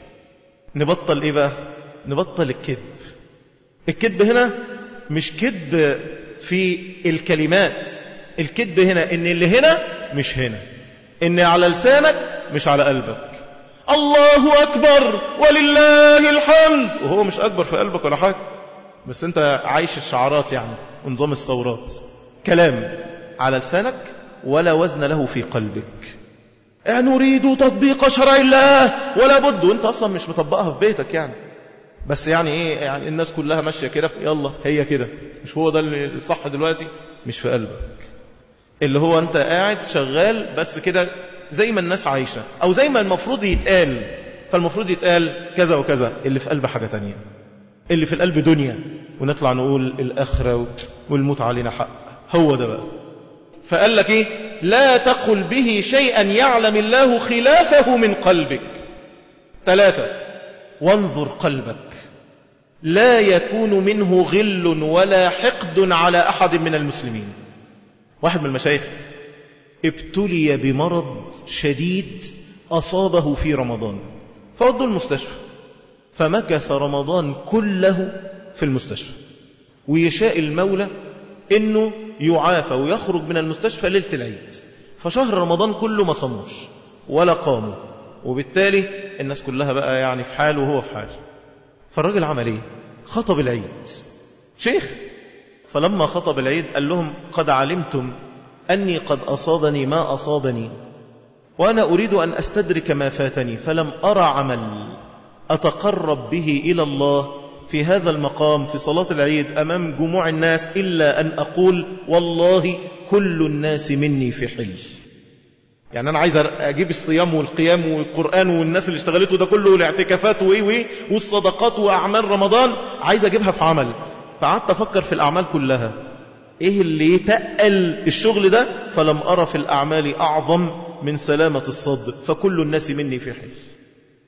نبطل ايه بقى نبطل الكذب الكذب هنا مش كذب في الكلمات الكذب هنا ان اللي هنا مش هنا ان على لسانك مش على قلبك الله أكبر ولله الحمد وهو مش أكبر في قلبك ولا حاجة بس أنت عايش الشعارات يعني ونظام الثورات كلام على لسانك ولا وزن له في قلبك نريد تطبيق شرع الله ولا بد وانت اصلا مش مطبقها في بيتك يعني بس يعني ايه يعني الناس كلها ماشيه كده يلا هي كده مش هو ده اللي الصح دلوقتي مش في قلبك اللي هو انت قاعد شغال بس كده زي ما الناس عايشة او زي ما المفروض يتقال فالمفروض يتقال كذا وكذا اللي في قلب حاجة تانية اللي في القلب دنيا ونطلع نقول الآخرة والموت علينا حق هو ده بقى فقال لك ايه لا تقل به شيئا يعلم الله خلافه من قلبك ثلاثة وانظر قلبك لا يكون منه غل ولا حقد على أحد من المسلمين واحد من المشايخ ابتلي بمرض شديد أصابه في رمضان فودوا المستشفى فمكث رمضان كله في المستشفى ويشاء المولى انه يعافى ويخرج من المستشفى ليلة العيد فشهر رمضان كله ما صموش ولا قاموا وبالتالي الناس كلها بقى يعني في حال وهو في حال فالراجل عمل ايه خطب العيد شيخ فلما خطب العيد قال لهم قد علمتم أني قد أصابني ما أصابني وأنا أريد أن أستدرك ما فاتني فلم أرى عمل أتقرب به إلى الله في هذا المقام في صلاة العيد أمام جموع الناس إلا أن أقول والله كل الناس مني في حل يعني أنا عايز أجيب الصيام والقيام والقرآن والناس اللي اشتغلته ده كله والاعتكافات وإيه وإيه والصدقات وأعمال رمضان عايز أجيبها في عمل فقعدت أفكر في الأعمال كلها ايه اللي يتقل الشغل ده فلم ارى في الاعمال اعظم من سلامة الصدر فكل الناس مني في حل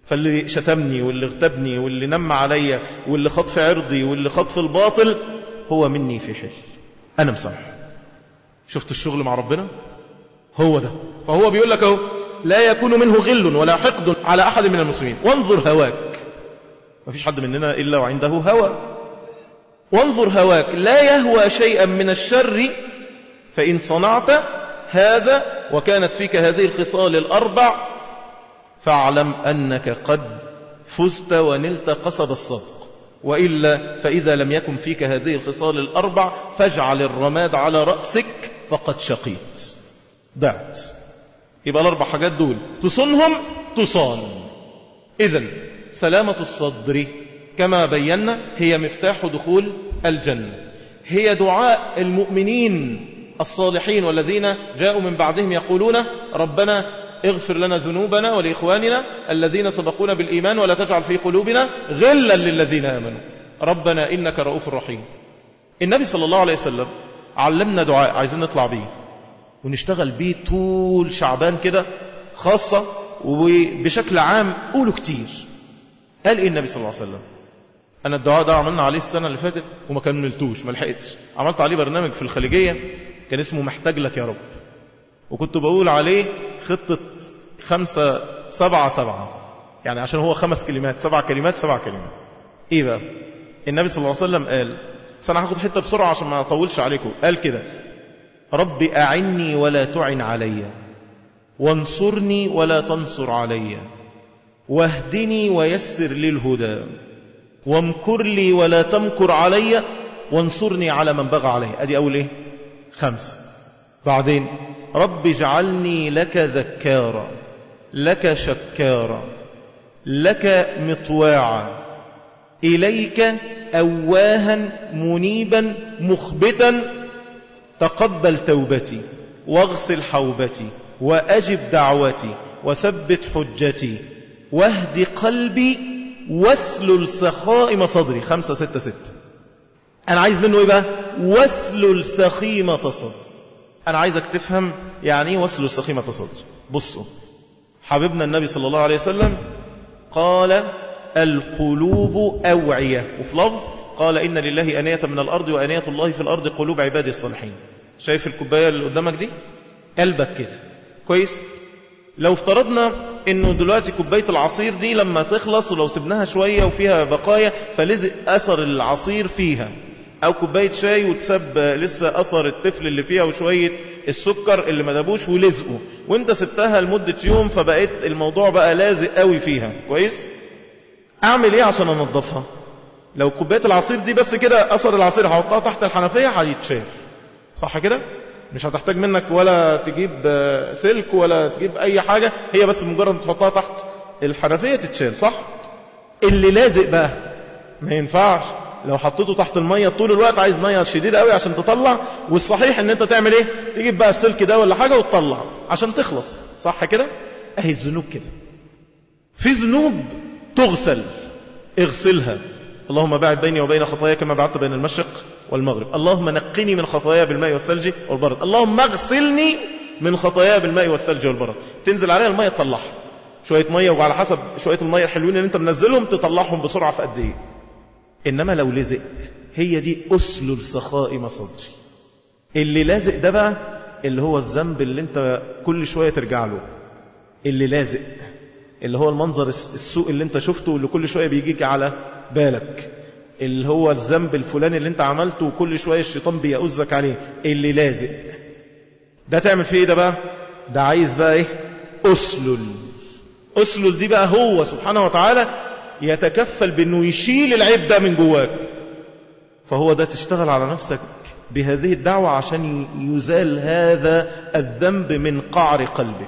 فاللي شتمني واللي اغتبني واللي نم عليا واللي خط في عرضي واللي خط في الباطل هو مني في حل أنا مسامح شفت الشغل مع ربنا هو ده فهو بيقول لك اهو لا يكون منه غل ولا حقد على أحد من المسلمين وانظر هواك ما فيش حد مننا إلا وعنده هوى وانظر هواك لا يهوى شيئا من الشر فإن صنعت هذا وكانت فيك هذه الخصال الأربع فاعلم أنك قد فزت ونلت قصد الصدق وإلا فإذا لم يكن فيك هذه الخصال الأربع فاجعل الرماد على رأسك فقد شقيت ضعت يبقى الأربع حاجات دول تصنهم تصان إذا سلامة الصدر كما بينا هي مفتاح دخول الجنة هي دعاء المؤمنين الصالحين والذين جاءوا من بعدهم يقولون ربنا اغفر لنا ذنوبنا ولإخواننا الذين سبقونا بالإيمان ولا تجعل في قلوبنا غلا للذين آمنوا ربنا إنك رؤوف رحيم النبي صلى الله عليه وسلم علمنا دعاء عايزين نطلع بيه ونشتغل بيه طول شعبان كده خاصة وبشكل عام قولوا كتير قال إيه النبي صلى الله عليه وسلم أنا الدعاء ده عملنا عليه السنة اللي فاتت وما كملتوش ما لحقتش عملت عليه برنامج في الخليجية كان اسمه محتاج لك يا رب وكنت بقول عليه خطة خمسة سبعة سبعة يعني عشان هو خمس كلمات سبع كلمات سبع كلمات ايه بقى النبي صلى الله عليه وسلم قال بس انا هاخد حتة بسرعة عشان ما اطولش عليكم قال كده رب اعني ولا تعن علي وانصرني ولا تنصر علي واهدني ويسر لي الهدى وامكر لي ولا تمكر علي وانصرني على من بغى علي ادي اول ايه خمسة بعدين رب اجعلني لك ذكارا لك شكارا لك مطواعا إليك أواها منيبا مخبتا تقبل توبتي واغسل حوبتي وأجب دعوتي وثبت حجتي واهد قلبي واسلل سخائم صدري خمسة ستة ستة أنا عايز منه إيه بقى واسلل سخيمة صدري أنا عايزك تفهم يعني ايه واسلل سخيمة صدري بصوا حبيبنا النبي صلى الله عليه وسلم قال القلوب أوعية وفي لفظ قال إن لله أنية من الأرض وأنية الله في الأرض قلوب عباده الصالحين شايف الكوباية اللي قدامك دي قلبك كده كويس لو افترضنا انه دلوقتي كوباية العصير دي لما تخلص ولو سبناها شوية وفيها بقايا فلزق اثر العصير فيها او كوباية شاي وتسب لسه اثر الطفل اللي فيها وشوية السكر اللي ما دابوش ولزقوا وانت سبتها لمدة يوم فبقيت الموضوع بقى لازق قوي فيها كويس اعمل ايه عشان انضفها لو كوباية العصير دي بس كده اثر العصير هحطها تحت الحنفية هيتشال صح كده مش هتحتاج منك ولا تجيب سلك ولا تجيب اي حاجة هي بس مجرد تحطها تحت الحنفية تتشال صح اللي لازق بقى ما ينفعش لو حطيته تحت المية طول الوقت عايز مية شديدة قوي عشان تطلع والصحيح ان انت تعمل ايه تجيب بقى السلك ده ولا حاجة وتطلع عشان تخلص صح كده اهي الذنوب كده في ذنوب تغسل اغسلها اللهم باعد بيني وبين خطاياي كما بعدت بين المشرق والمغرب اللهم نقني من خطاياي بالماء والثلج والبرد اللهم اغسلني من خطاياي بالماء والثلج والبرد تنزل عليها المية تطلعها شوية مية وعلى حسب شوية المية الحلوين اللي انت منزلهم تطلعهم بسرعة في قد ايه انما لو لزق هي دي اسلل سخائم صدري اللي لازق ده بقى اللي هو الذنب اللي انت كل شوية ترجع له اللي لازق اللي هو المنظر السوء اللي انت شفته واللي كل شوية بيجيك على بالك اللي هو الذنب الفلاني اللي انت عملته وكل شوية الشيطان بيأذك عليه اللي لازق ده تعمل فيه ايه ده بقى ده عايز بقى ايه اسلل اسلل دي بقى هو سبحانه وتعالى يتكفل بانه يشيل العيب ده من جواك فهو ده تشتغل على نفسك بهذه الدعوة عشان يزال هذا الذنب من قعر قلبك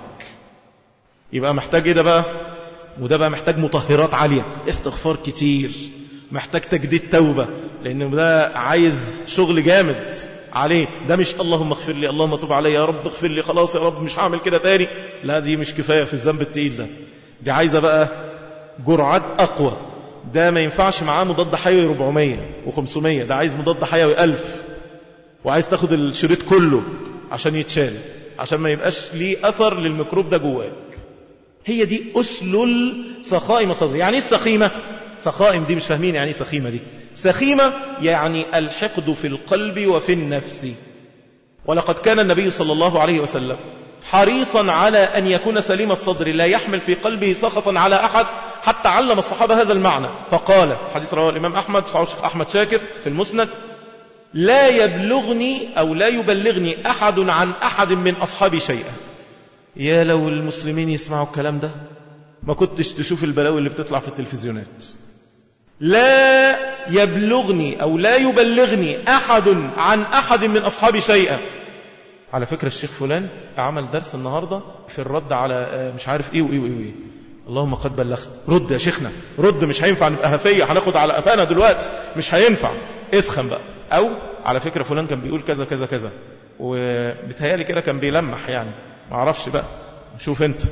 يبقى محتاج ايه ده بقى وده بقى محتاج مطهرات عالية استغفار كتير محتاج تجديد توبة لأنه ده عايز شغل جامد عليه ده مش اللهم اغفر لي اللهم تب علي يا رب اغفر لي خلاص يا رب مش هعمل كده تاني لا دي مش كفاية في الذنب التقيل ده دي عايزة بقى جرعات أقوى ده ما ينفعش معاه مضاد حيوي 400 و500 ده عايز مضاد حيوي 1000 وعايز تاخد الشريط كله عشان يتشال عشان ما يبقاش ليه أثر للميكروب ده جواك هي دي أسل سخائم صدر يعني ايه السخيمة سخائم دي مش فاهمين يعني ايه سخيمة دي سخيمة يعني الحقد في القلب وفي النفس ولقد كان النبي صلى الله عليه وسلم حريصا على أن يكون سليم الصدر لا يحمل في قلبه سخطا على أحد حتى علم الصحابة هذا المعنى فقال حديث رواه الإمام أحمد أحمد شاكر في المسند لا يبلغني أو لا يبلغني أحد عن أحد من أصحابي شيئا يا لو المسلمين يسمعوا الكلام ده ما كنتش تشوف البلاوي اللي بتطلع في التلفزيونات لا يبلغني أو لا يبلغني أحد عن أحد من أصحابي شيئا على فكرة الشيخ فلان عمل درس النهاردة في الرد على مش عارف ايه وايه وايه, وإيه. اللهم قد بلغت رد يا شيخنا رد مش هينفع نبقى هفية هناخد على قفانا دلوقتي مش هينفع اسخن بقى او على فكرة فلان كان بيقول كذا كذا كذا وبتهيالي كده كان بيلمح يعني ما اعرفش بقى شوف انت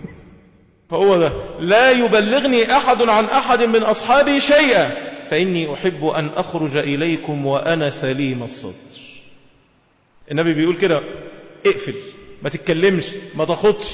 فهو ده لا يبلغني أحد عن أحد من أصحابي شيئا فإني أحب أن أخرج إليكم وأنا سليم الصدر النبي بيقول كده اقفل ما تتكلمش ما تخطش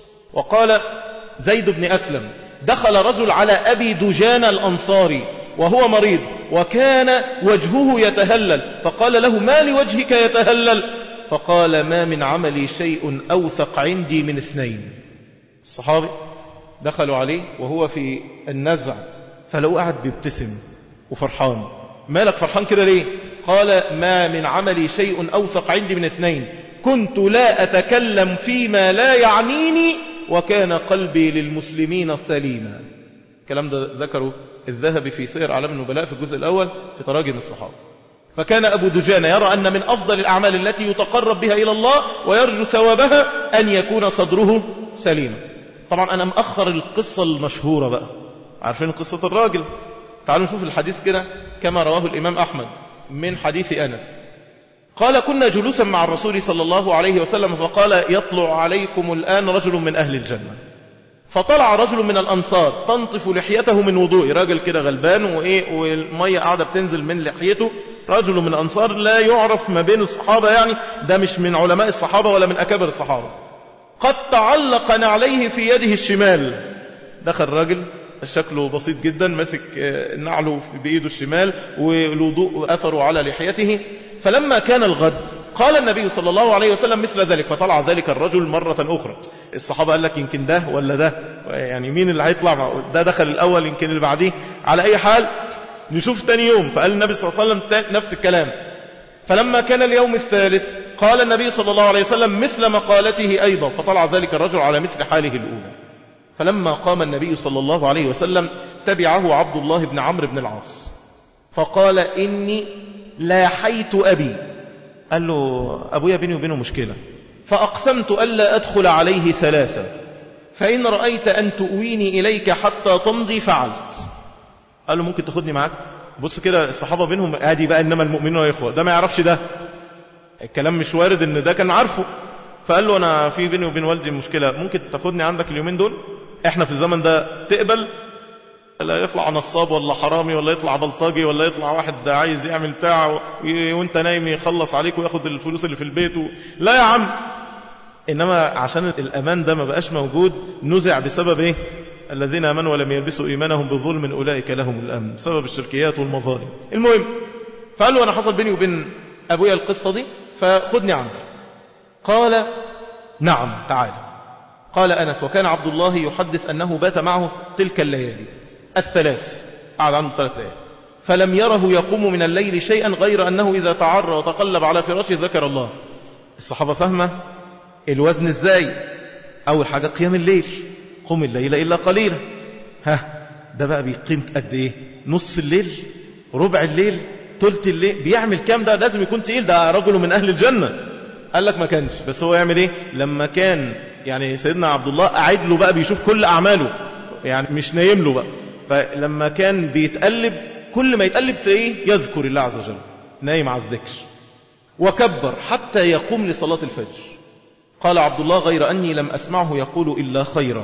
وقال زيد بن أسلم دخل رجل على أبي دجان الأنصاري وهو مريض وكان وجهه يتهلل فقال له ما لوجهك يتهلل فقال ما من عملي شيء أوثق عندي من اثنين الصحابي دخلوا عليه وهو في النزع فلو قعد بيبتسم وفرحان مالك فرحان كده ليه قال ما من عملي شيء أوثق عندي من اثنين كنت لا أتكلم فيما لا يعنيني وكان قلبي للمسلمين سليما الكلام ده ذكره الذهبي في سير أعلام النبلاء في الجزء الأول في تراجم الصحابة فكان أبو دجان يرى أن من أفضل الأعمال التي يتقرب بها إلى الله ويرجو ثوابها أن يكون صدره سليما طبعا أنا مأخر القصة المشهورة بقى عارفين قصة الراجل تعالوا نشوف الحديث كده كما رواه الإمام أحمد من حديث أنس قال كنا جلوسا مع الرسول صلى الله عليه وسلم فقال يطلع عليكم الآن رجل من أهل الجنة فطلع رجل من الأنصار تنطف لحيته من وضوء راجل كده غلبان وإيه والمية قاعدة بتنزل من لحيته رجل من الأنصار لا يعرف ما بين الصحابة يعني ده مش من علماء الصحابة ولا من أكابر الصحابة قد تعلق نعليه في يده الشمال دخل راجل شكله بسيط جدا ماسك نعله بإيده الشمال والوضوء أثره على لحيته فلما كان الغد قال النبي صلى الله عليه وسلم مثل ذلك فطلع ذلك الرجل مرة أخرى الصحابة قال لك يمكن ده ولا ده يعني مين اللي هيطلع ده دخل الأول يمكن اللي بعديه على أي حال نشوف تاني يوم فقال النبي صلى الله عليه وسلم نفس الكلام فلما كان اليوم الثالث قال النبي صلى الله عليه وسلم مثل مقالته أيضا فطلع ذلك الرجل على مثل حاله الأولى فلما قام النبي صلى الله عليه وسلم تبعه عبد الله بن عمرو بن العاص فقال إني لاحيت أبي قال له أبويا بيني وبينه مشكلة فأقسمت ألا أدخل عليه ثلاثة فإن رأيت أن تؤويني إليك حتى تمضي فعلت قال له ممكن تاخدني معاك بص كده الصحابة بينهم ادي بقى إنما المؤمنون يا إخوة ده ما يعرفش ده الكلام مش وارد إن ده كان عارفه فقال له أنا في بيني وبين والدي مشكلة ممكن تاخدني عندك اليومين دول احنا في الزمن ده تقبل لا يطلع نصاب ولا حرامي ولا يطلع بلطجي ولا يطلع واحد عايز يعمل بتاع وانت نايم يخلص عليك وياخد الفلوس اللي في البيت و... لا يا عم انما عشان الامان ده ما بقاش موجود نزع بسبب ايه الذين امنوا ولم يلبسوا ايمانهم بظلم اولئك لهم الامن بسبب الشركيات والمظالم المهم فقال له انا حصل بيني وبين ابويا القصه دي فخدني عنك قال نعم تعال قال أنس وكان عبد الله يحدث أنه بات معه تلك الليالي الثلاث قعد عنه ثلاث ليالي فلم يره يقوم من الليل شيئا غير أنه إذا تعرى وتقلب على فراشه ذكر الله الصحابة فهمة الوزن ازاي أول حاجة قيام الليل قم الليل إلا قليلا ها ده بقى بيقيم قد إيه نص الليل ربع الليل ثلث الليل بيعمل كام ده لازم يكون تقيل ده رجل من أهل الجنة قال لك ما كانش بس هو يعمل ايه لما كان يعني سيدنا عبد الله قاعد له بقى بيشوف كل أعماله يعني مش نايم له بقى فلما كان بيتقلب كل ما يتقلب تلاقيه يذكر الله عز وجل نايم على الذكر وكبر حتى يقوم لصلاة الفجر قال عبد الله غير أني لم أسمعه يقول إلا خيرا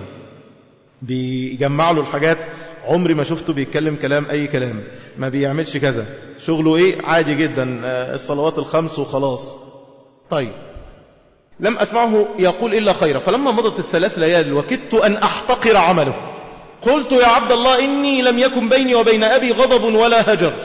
بيجمع له الحاجات عمري ما شفته بيتكلم كلام أي كلام ما بيعملش كذا شغله إيه عادي جدا الصلوات الخمس وخلاص طيب لم أسمعه يقول إلا خيرا فلما مضت الثلاث ليال وكدت أن أحتقر عمله قلت يا عبد الله إني لم يكن بيني وبين أبي غضب ولا هجر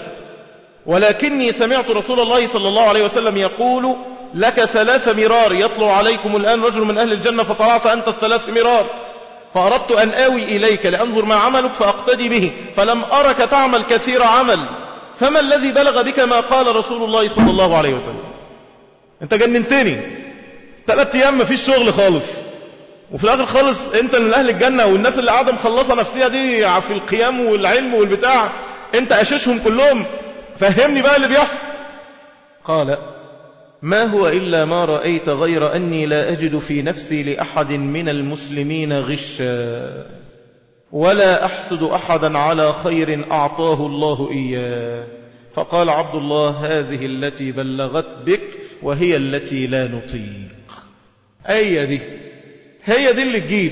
ولكني سمعت رسول الله صلى الله عليه وسلم يقول لك ثلاث مرار يطلع عليكم الآن رجل من أهل الجنة فطلعت أنت الثلاث مرار فأردت أن آوي إليك لأنظر ما عملك فأقتدي به فلم أرك تعمل كثير عمل فما الذي بلغ بك ما قال رسول الله صلى الله عليه وسلم انت جننتني ثلاث ايام ما فيش شغل خالص وفي الاخر خالص انت من اهل الجنة والناس اللي قاعدة مخلصة نفسها دي في القيام والعلم والبتاع انت اششهم كلهم فهمني بقى اللي بيحصل قال ما هو إلا ما رأيت غير أني لا أجد في نفسي لأحد من المسلمين غشا ولا أحسد أحدا على خير أعطاه الله إياه فقال عبد الله هذه التي بلغت بك وهي التي لا نطيق أي دي هي دي اللي تجيب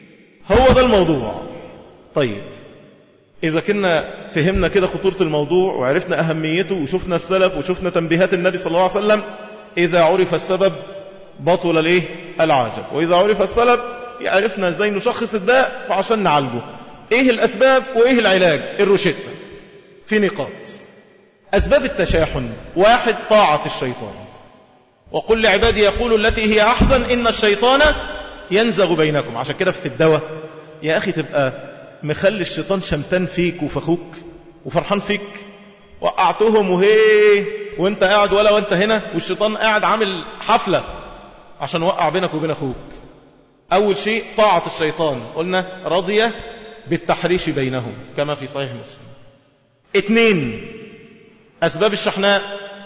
هو ده الموضوع طيب إذا كنا فهمنا كده خطورة الموضوع وعرفنا أهميته وشفنا السلف وشفنا تنبيهات النبي صلى الله عليه وسلم إذا عرف السبب بطل الايه العجب وإذا عرف السبب عرفنا ازاي نشخص الداء فعشان نعالجه ايه الأسباب وايه العلاج الروشتة في نقاط أسباب التشاحن واحد طاعة الشيطان وقل لعبادي يقولوا التي هي أحسن إن الشيطان ينزغ بينكم عشان كده في الدواء يا أخي تبقى مخلي الشيطان شمتان فيك وفخوك وفرحان فيك وقعتهم وهي وانت قاعد ولا وانت هنا والشيطان قاعد عامل حفلة عشان وقع بينك وبين أخوك أول شيء طاعة الشيطان قلنا رضي بالتحريش بينهم كما في صحيح مسلم اثنين أسباب الشحناء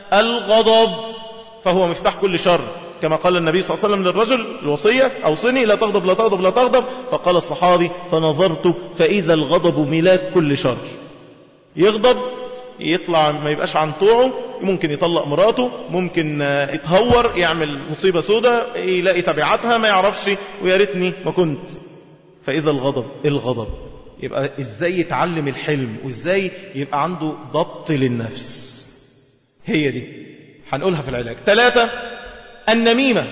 الغضب فهو مفتاح كل شر كما قال النبي صلى الله عليه وسلم للرجل الوصية أوصني لا تغضب لا تغضب لا تغضب فقال الصحابي فنظرت فإذا الغضب ملاك كل شر يغضب يطلع ما يبقاش عن طوعه ممكن يطلق مراته ممكن يتهور يعمل مصيبة سودة يلاقي تبعاتها ما يعرفش ويا ريتني ما كنت فإذا الغضب الغضب يبقى ازاي يتعلم الحلم وازاي يبقى عنده ضبط للنفس هي دي هنقولها في العلاج ثلاثة النميمة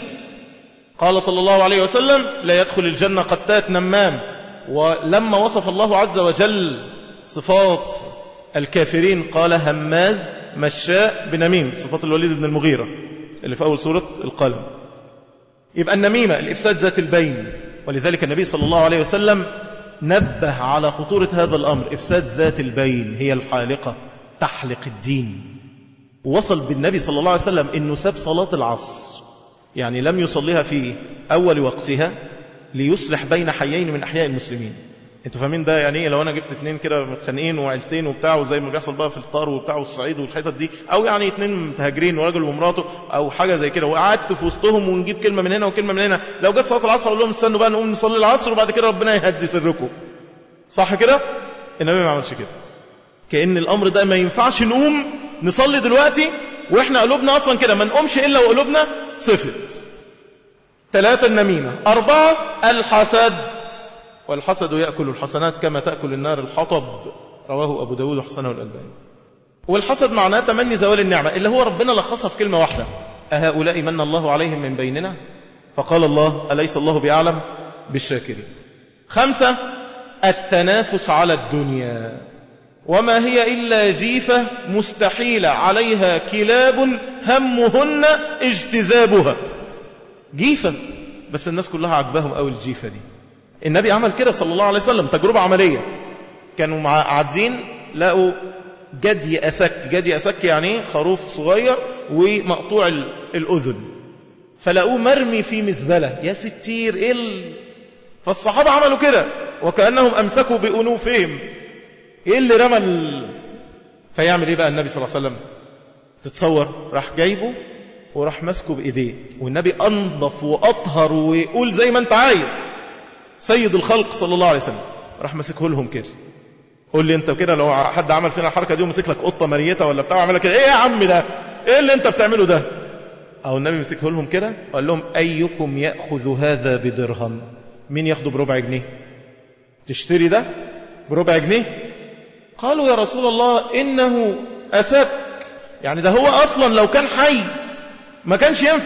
قال صلى الله عليه وسلم لا يدخل الجنة قتات نمام ولما وصف الله عز وجل صفات الكافرين قال هماز مشاء بنميم صفات الوليد بن المغيرة اللي في أول سورة القلم يبقى النميمة الإفساد ذات البين ولذلك النبي صلى الله عليه وسلم نبه على خطورة هذا الأمر إفساد ذات البين هي الحالقة تحلق الدين وصل بالنبي صلى الله عليه وسلم إنه ساب صلاة العصر يعني لم يصليها في أول وقتها ليصلح بين حيين من أحياء المسلمين انتوا فاهمين ده يعني ايه لو انا جبت اتنين كده متخانقين وعيلتين وبتاع وزي ما بيحصل بقى في الطار وبتاع والصعيد والحتت دي او يعني اتنين متهاجرين وراجل ومراته او حاجه زي كده وقعدت في وسطهم ونجيب كلمه من هنا وكلمه من هنا لو جت صلاه العصر اقول لهم استنوا بقى نقوم نصلي العصر وبعد كده ربنا يهدي سركم صح كده النبي ما عملش كده كأن الامر ده ما ينفعش نقوم نصلي دلوقتي واحنا قلوبنا اصلا كده ما نقومش الا وقلوبنا صفت ثلاثة النميمة أربعة الحسد والحسد يأكل الحسنات كما تأكل النار الحطب رواه أبو داود وحسنه الألباني والحسد معناه تمني زوال النعمة اللي هو ربنا لخصها في كلمة واحدة أهؤلاء من الله عليهم من بيننا فقال الله أليس الله بأعلم بالشاكرين خمسة التنافس على الدنيا وما هي إلا جيفة مستحيلة عليها كلاب همهن اجتذابها جيفة بس الناس كلها عجبهم أول الجيفة دي النبي عمل كده صلى الله عليه وسلم تجربة عملية كانوا مع عادين لقوا جدي أسك جدي أسك يعني خروف صغير ومقطوع الأذن فلقوه مرمي في مزبلة يا ستير إيه ال... فالصحابة عملوا كده وكأنهم أمسكوا بأنوفهم إيه اللي رمى ال... فيعمل إيه بقى النبي صلى الله عليه وسلم تتصور راح جايبه وراح ماسكه بإيديه والنبي أنظف وأطهر ويقول زي ما أنت عايز سيد الخلق صلى الله عليه وسلم راح ماسكه لهم كده قول لي انت كده لو حد عمل فينا الحركه دي ومسك لك قطه مريته ولا بتاع عمل كده ايه يا عم ده ايه اللي انت بتعمله ده او النبي مسكه لهم كده وقال لهم ايكم ياخذ هذا بدرهم مين ياخده بربع جنيه تشتري ده بربع جنيه قالوا يا رسول الله انه اسك يعني ده هو اصلا لو كان حي ما كانش ينفع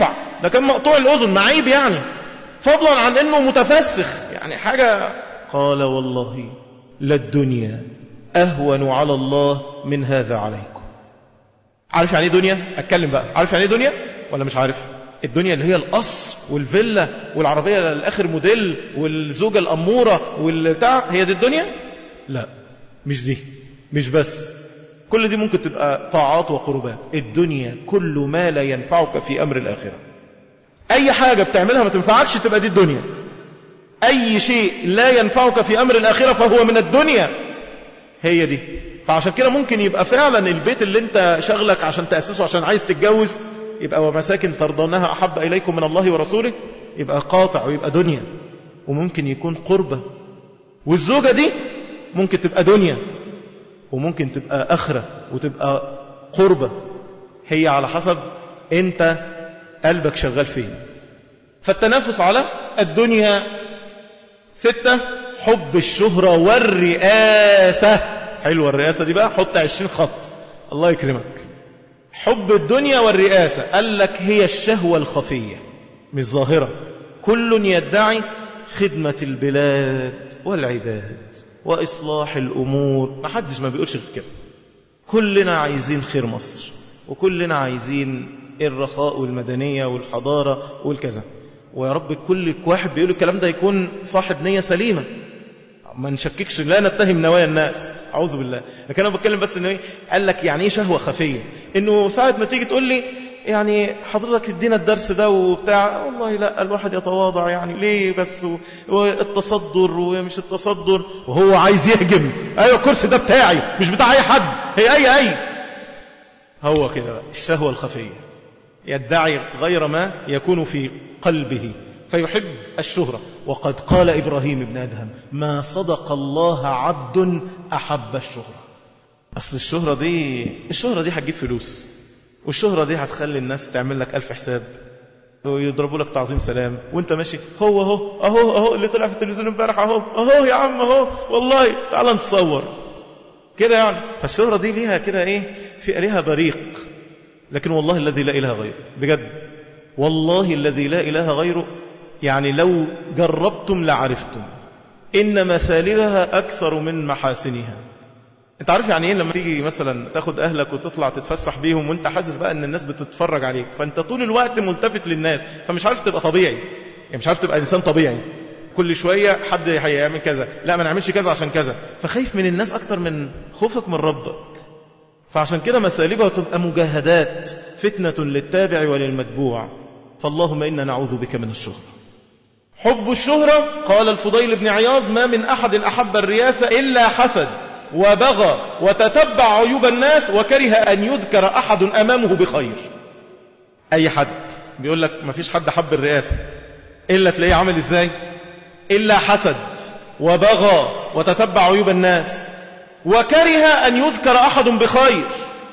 ده كان مقطوع الأذن معيب يعني فضلا عن أنه متفسخ يعني حاجة قال والله للدنيا أهون على الله من هذا عليكم عارف يعني ايه دنيا اتكلم بقى عارف يعني ايه دنيا ولا مش عارف الدنيا اللي هي القصر والفيلا والعربية الاخر موديل والزوجة الأمورة والبتاع هي دي الدنيا لا مش دي مش بس كل دي ممكن تبقى طاعات وقربات الدنيا كل ما لا ينفعك في أمر الآخرة أي حاجة بتعملها ما تنفعكش تبقى دي الدنيا أي شيء لا ينفعك في أمر الآخرة فهو من الدنيا هي دي فعشان كده ممكن يبقى فعلا البيت اللي انت شغلك عشان تأسسه عشان عايز تتجوز يبقى ومساكن ترضونها أحب إليكم من الله ورسوله يبقى قاطع ويبقى دنيا وممكن يكون قربة والزوجة دي ممكن تبقى دنيا وممكن تبقى أخرة وتبقى قربة هي على حسب انت قلبك شغال فين فالتنافس على الدنيا ستة حب الشهرة والرئاسة حلوة الرئاسة دي بقى حط عشرين خط الله يكرمك حب الدنيا والرئاسة قال لك هي الشهوة الخفية مش ظاهرة كل يدعي خدمة البلاد والعباد وإصلاح الأمور ما حدش ما بيقولش غير كده كلنا عايزين خير مصر وكلنا عايزين الرخاء والمدنية والحضارة والكذا ويا رب كل واحد بيقول الكلام ده يكون صاحب نية سليمة ما نشككش لا نتهم نوايا الناس أعوذ بالله لكن أنا بتكلم بس إنه إيه قال لك يعني إيه شهوة خفية إنه ساعة ما تيجي تقول لي يعني حضرتك ادينا الدرس ده وبتاع والله لا الواحد يتواضع يعني ليه بس والتصدر ومش التصدر وهو عايز يهجم ايوه الكرسي ده بتاعي مش بتاع اي حد هي اي اي هو كده بقى الشهوة الخفية يدعي غير ما يكون في قلبه فيحب الشهرة وقد قال إبراهيم بن أدهم ما صدق الله عبد أحب الشهرة أصل الشهرة دي الشهرة دي هتجيب فلوس والشهرة دي هتخلي الناس تعمل لك ألف حساب ويضربوا لك تعظيم سلام وانت ماشي هو اهو اهو اهو اللي طلع في التلفزيون امبارح اهو اهو يا عم اهو والله تعال نتصور كده يعني فالشهرة دي ليها كده ايه في ليها بريق لكن والله الذي لا اله غيره بجد والله الذي لا اله غيره يعني لو جربتم لعرفتم ان مثالبها اكثر من محاسنها انت عارف يعني ايه لما تيجي مثلا تاخد اهلك وتطلع تتفسح بيهم وانت حاسس بقى ان الناس بتتفرج عليك فانت طول الوقت ملتفت للناس فمش عارف تبقى طبيعي يعني مش عارف تبقى انسان طبيعي كل شوية حد هيعمل كذا لا ما نعملش كذا عشان كذا فخايف من الناس اكتر من خوفك من ربك فعشان كده مثالبها تبقى مجاهدات فتنة للتابع وللمتبوع فاللهم إنا نعوذ بك من الشهرة حب الشهرة قال الفضيل بن عياض ما من أحد أحب الرياسة إلا حسد وبغى وتتبع عيوب الناس وكره أن يذكر أحد أمامه بخير أي حد بيقول لك ما فيش حد حب الرئاسة إلا تلاقيه عمل إزاي إلا حسد وبغى وتتبع عيوب الناس وكره أن يذكر أحد بخير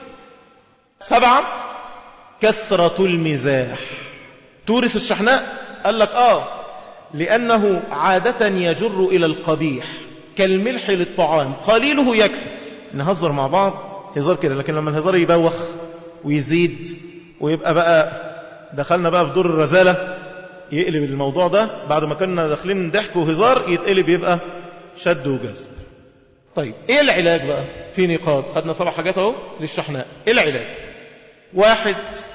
سبعة كثرة المزاح تورث الشحناء قال لك آه لأنه عادة يجر إلى القبيح كالملح للطعام قليله يكفي نهزر مع بعض هزار كده لكن لما الهزار يبوخ ويزيد ويبقى بقى دخلنا بقى في دور الرزالة يقلب الموضوع ده بعد ما كنا داخلين ضحك وهزار يتقلب يبقى شد وجذب طيب ايه العلاج بقى في نقاط خدنا سبع حاجات اهو للشحناء ايه العلاج واحد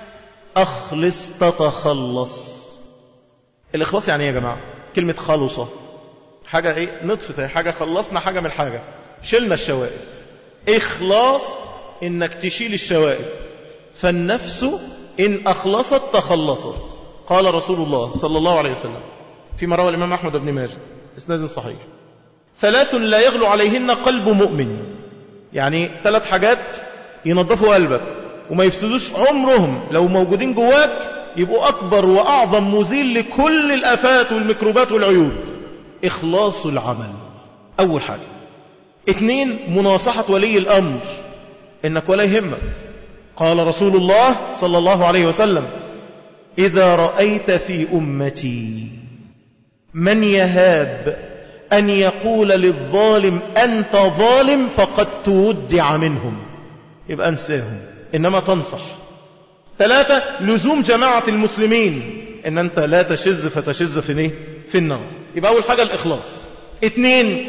اخلص تتخلص الاخلاص يعني ايه يا جماعة كلمة خلصة حاجة ايه نطفت حاجة خلصنا حاجة من حاجة شلنا الشوائب اخلاص انك تشيل الشوائب فالنفس ان اخلصت تخلصت قال رسول الله صلى الله عليه وسلم فيما روى الامام احمد بن ماجه اسناد صحيح ثلاث لا يغلو عليهن قلب مؤمن يعني ثلاث حاجات ينظفوا قلبك وما يفسدوش عمرهم لو موجودين جواك يبقوا أكبر وأعظم مزيل لكل الآفات والميكروبات والعيوب إخلاص العمل أول حاجة اثنين مناصحة ولي الأمر إنك ولا يهمك قال رسول الله صلى الله عليه وسلم إذا رأيت في أمتي من يهاب أن يقول للظالم أنت ظالم فقد تودع منهم يبقى انساهم إنما تنصح ثلاثة لزوم جماعة المسلمين ان انت لا تشز فتشز في ايه في النار يبقى اول حاجة الاخلاص اتنين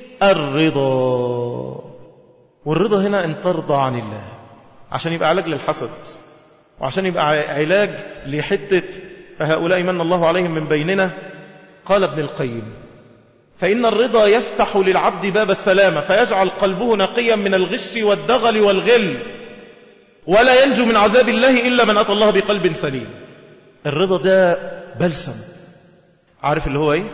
الرضا والرضا هنا ان ترضى عن الله عشان يبقى علاج للحسد وعشان يبقى علاج لحتة فهؤلاء من الله عليهم من بيننا قال ابن القيم فإن الرضا يفتح للعبد باب السلامة فيجعل قلبه نقيا من الغش والدغل والغل ولا ينجو من عذاب الله إلا من أتى الله بقلب سليم الرضا ده بلسم عارف اللي هو ايه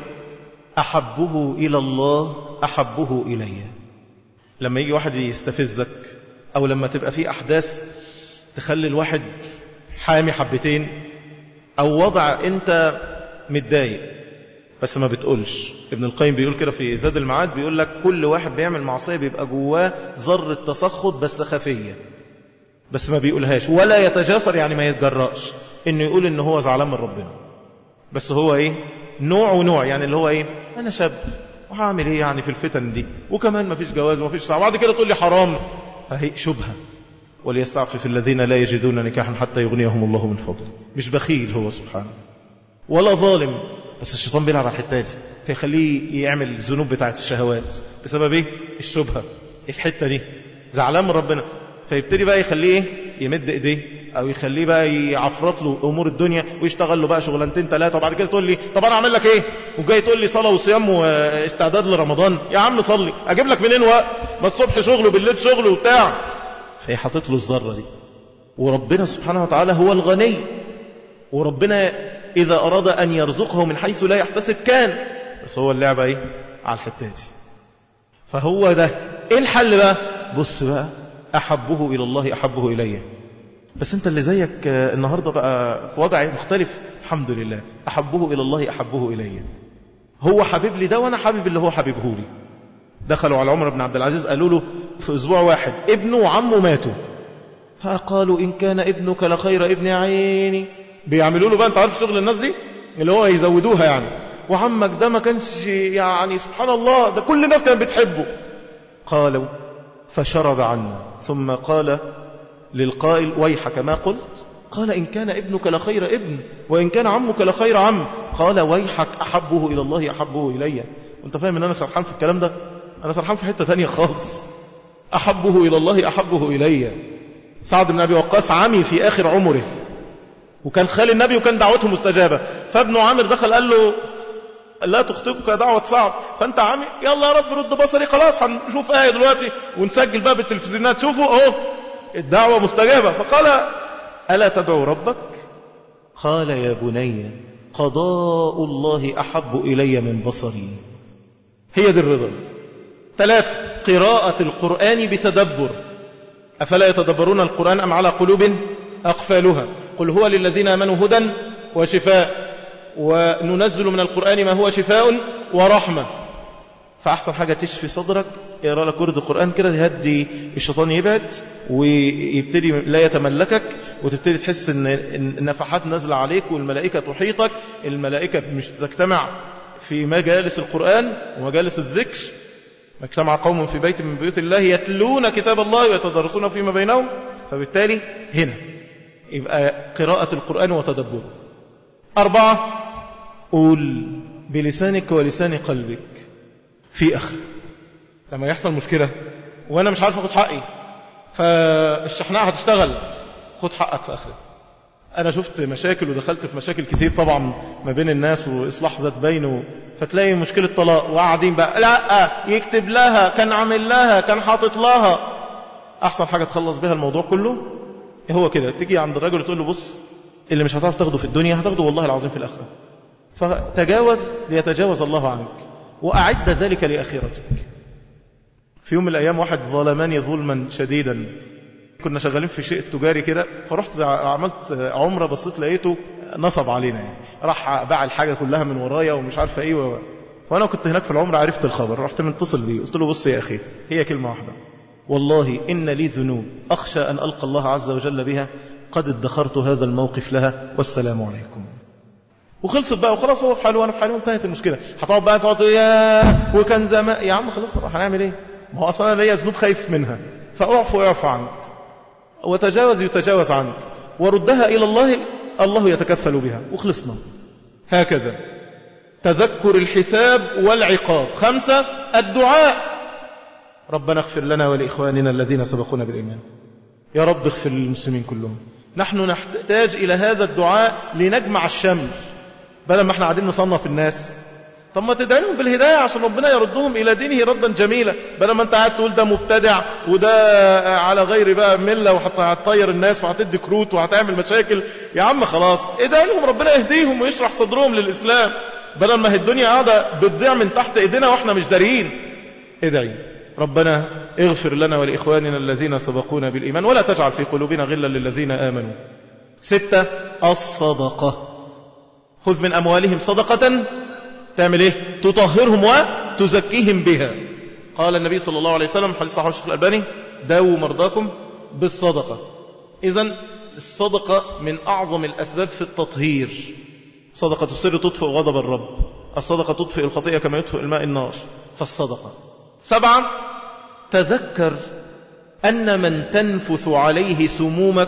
أحبه إلى الله أحبه إلي لما يجي واحد يستفزك أو لما تبقى في أحداث تخلي الواحد حامي حبتين أو وضع أنت متضايق بس ما بتقولش ابن القيم بيقول كده في زاد المعاد بيقول لك كل واحد بيعمل معصية بيبقى جواه ذرة تسخط بس خفية بس ما بيقولهاش ولا يتجاسر يعني ما يتجرأش انه يقول ان هو زعلان من ربنا بس هو ايه نوع ونوع يعني اللي هو ايه انا شاب وهعمل ايه يعني في الفتن دي وكمان ما فيش جواز وما فيش ساعة بعد كده تقول لي حرام فهي شبهة وليستعفف الذين لا يجدون نكاحا حتى يغنيهم الله من فضله مش بخيل هو سبحانه ولا ظالم بس الشيطان بيلعب على الحته دي فيخليه يعمل الذنوب بتاعت الشهوات بسبب ايه الشبهه الحته دي زعلان من ربنا فيبتدي بقى يخليه ايه يمد ايديه او يخليه بقى يعفرط له امور الدنيا ويشتغل له بقى شغلانتين ثلاثه وبعد كده تقول لي طب انا اعمل لك ايه وجاي تقول لي صلاه وصيام واستعداد لرمضان يا عم صلي اجيب لك منين وقت ما الصبح شغل وبالليل شغل وبتاع فهي حاطط له الذره دي وربنا سبحانه وتعالى هو الغني وربنا إذا أراد أن يرزقه من حيث لا يحتسب كان بس هو اللعبة إيه على الحتة دي فهو ده إيه الحل بقى بص بقى أحبه إلى الله أحبه إليه بس أنت اللي زيك النهاردة بقى في وضع مختلف الحمد لله أحبه إلى الله أحبه إليه هو حبيب لي ده وأنا حبيب اللي هو حبيبه لي دخلوا على عمر بن عبد العزيز قالوا له في أسبوع واحد ابنه وعمه ماتوا فقالوا إن كان ابنك لخير ابن عيني بيعملوا له بقى انت عارف شغل الناس دي اللي هو يزودوها يعني وعمك ده ما كانش يعني سبحان الله ده كل الناس كانت بتحبه قالوا فشرب عنا ثم قال للقائل ويحك ما قلت قال إن كان ابنك لخير ابن وإن كان عمك لخير عم قال ويحك أحبه إلى الله أحبه إلي وانت فاهم ان أنا سرحان في الكلام ده أنا سرحان في حتة تانية خالص أحبه إلى الله أحبه إلي سعد بن أبي وقاص عمي في آخر عمره وكان خال النبي وكان دعوته مستجابة فابنه عامر دخل قال له لا تخطئك دعوة صعب فانت عامر يلا يا رب رد بصري خلاص هنشوف آية دلوقتي ونسجل بقى بالتلفزيونات شوفوا اهو الدعوة مستجابة فقال ألا تدعو ربك قال يا بني قضاء الله أحب إلي من بصري هي دي الرضا ثلاث قراءة القرآن بتدبر أفلا يتدبرون القرآن أم على قلوب أقفالها قل هو للذين آمنوا هدى وشفاء وننزل من القرآن ما هو شفاء ورحمة فأحسن حاجة تشفي صدرك يقرأ لك ورد القرآن كده يهدي الشيطان يبعد ويبتدي لا يتملكك وتبتدي تحس ان النفحات نازلة عليك والملائكة تحيطك الملائكة مش تجتمع في مجالس القرآن ومجالس الذكر اجتمع قوم في بيت من بيوت الله يتلون كتاب الله ويتدرسون فيما بينهم فبالتالي هنا يبقى قراءة القرآن وتدبره أربعة قول بلسانك ولسان قلبك في أخ لما يحصل مشكلة وأنا مش عارف أخذ حقي فالشحناء هتشتغل خد حقك في آخرتك أنا شفت مشاكل ودخلت في مشاكل كتير طبعا ما بين الناس وإصلاح ذات بينه فتلاقي مشكلة طلاق وقاعدين بقى لا يكتب لها كان عامل لها كان حاطط لها أحسن حاجة تخلص بها الموضوع كله هو كده تيجي عند الرجل تقول له بص اللي مش هتعرف تاخده في الدنيا هتاخده والله العظيم في الآخرة فتجاوز ليتجاوز الله عنك وأعد ذلك لآخرتك في يوم من الأيام واحد ظلمني ظلما شديدا كنا شغالين في شيء تجاري كده فرحت عملت عمرة بصيت لقيته نصب علينا يعني راح باع الحاجة كلها من ورايا ومش عارفة ايه و... فأنا كنت هناك في العمرة عرفت الخبر رحت متصل بيه قلت له بص يا أخي هي كلمة واحدة والله إن لي ذنوب أخشى أن ألقى الله عز وجل بها قد ادخرت هذا الموقف لها والسلام عليكم وخلصت بقى وخلاص هو في حاله وانا في حاله وانتهت المشكله هتقعد بقى تقعد يا وكان زمان يا عم خلاص طبعا هنعمل ايه ما هو اصلا انا ليا ذنوب خايف منها فاعفو واعفو عنك وتجاوز يتجاوز عنك وردها الى الله الله يتكفل بها وخلصنا هكذا تذكر الحساب والعقاب خمسة الدعاء ربنا اغفر لنا ولإخواننا الذين سبقونا بالإيمان يا رب اغفر للمسلمين كلهم نحن نحتاج إلى هذا الدعاء لنجمع الشمل بدل ما احنا قاعدين نصنف الناس طب ما تدعي لهم بالهداية عشان ربنا يردهم إلى دينه ردا جميلا بدل ما انت قاعد تقول ده مبتدع وده على غير بقى ملة وهتطير الناس وهتدي كروت وهتعمل مشاكل يا عم خلاص ادعي لهم ربنا يهديهم ويشرح صدرهم للإسلام بدل ما هي الدنيا قاعدة بتضيع من تحت ايدينا واحنا مش داريين ادعي ربنا اغفر لنا ولإخواننا الذين سبقونا بالإيمان ولا تجعل في قلوبنا غلا للذين آمنوا ستة الصدقة خذ من أموالهم صدقة تعمل ايه تطهرهم وتزكيهم بها قال النبي صلى الله عليه وسلم حديث صحيح الشيخ الألباني داووا مرضاكم بالصدقة إذا الصدقة من أعظم الأسباب في التطهير صدقة السر تطفئ غضب الرب الصدقة تطفئ الخطيئة كما يطفئ الماء النار فالصدقة سبعة تذكر أن من تنفث عليه سمومك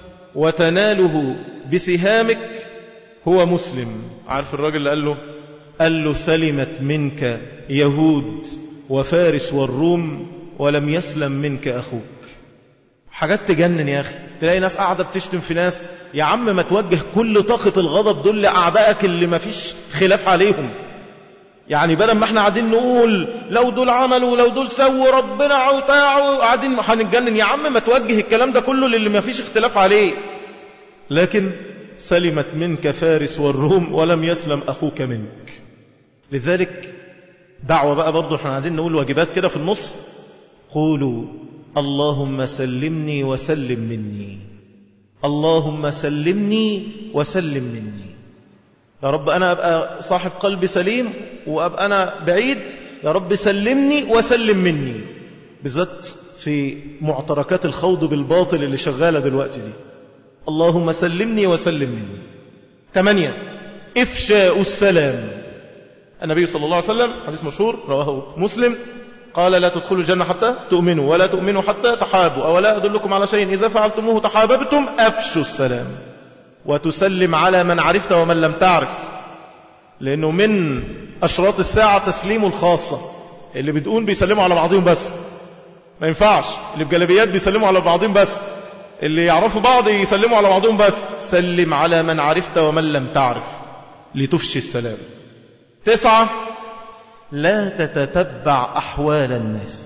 وتناله بسهامك هو مسلم عارف الراجل اللي قال له قال له سلمت منك يهود وفارس والروم ولم يسلم منك أخوك حاجات تجنن يا أخي تلاقي ناس قاعدة بتشتم في ناس يا عم ما توجه كل طاقة الغضب دول لأعدائك اللي ما فيش خلاف عليهم يعني بدل ما احنا قاعدين نقول لو دول عملوا لو دول سووا ربنا عوتاعوا قاعدين هنتجنن يا عم ما توجه الكلام ده كله للي ما فيش اختلاف عليه لكن سلمت منك فارس والروم ولم يسلم أخوك منك لذلك دعوة بقى برضو احنا قاعدين نقول واجبات كده في النص قولوا اللهم سلمني وسلم مني اللهم سلمني وسلم مني يا رب أنا أبقى صاحب قلب سليم وأبقى أنا بعيد يا رب سلمني وسلم مني بالذات في معتركات الخوض بالباطل اللي شغالة دلوقتي دي اللهم سلمني وسلم مني ثمانية إفشاء السلام النبي صلى الله عليه وسلم حديث مشهور رواه مسلم قال لا تدخلوا الجنة حتى تؤمنوا ولا تؤمنوا حتى تحابوا أولا أدلكم على شيء إذا فعلتموه تحاببتم أفشوا السلام وتسلم على من عرفت ومن لم تعرف لأنه من أشراط الساعة تسليم الخاصة اللي بتقول بيسلموا على بعضهم بس ما ينفعش اللي بجلبيات بيسلموا على بعضهم بس اللي يعرفوا بعض يسلموا على بعضهم بس سلم على من عرفت ومن لم تعرف لتفشي السلام تسعة لا تتتبع أحوال الناس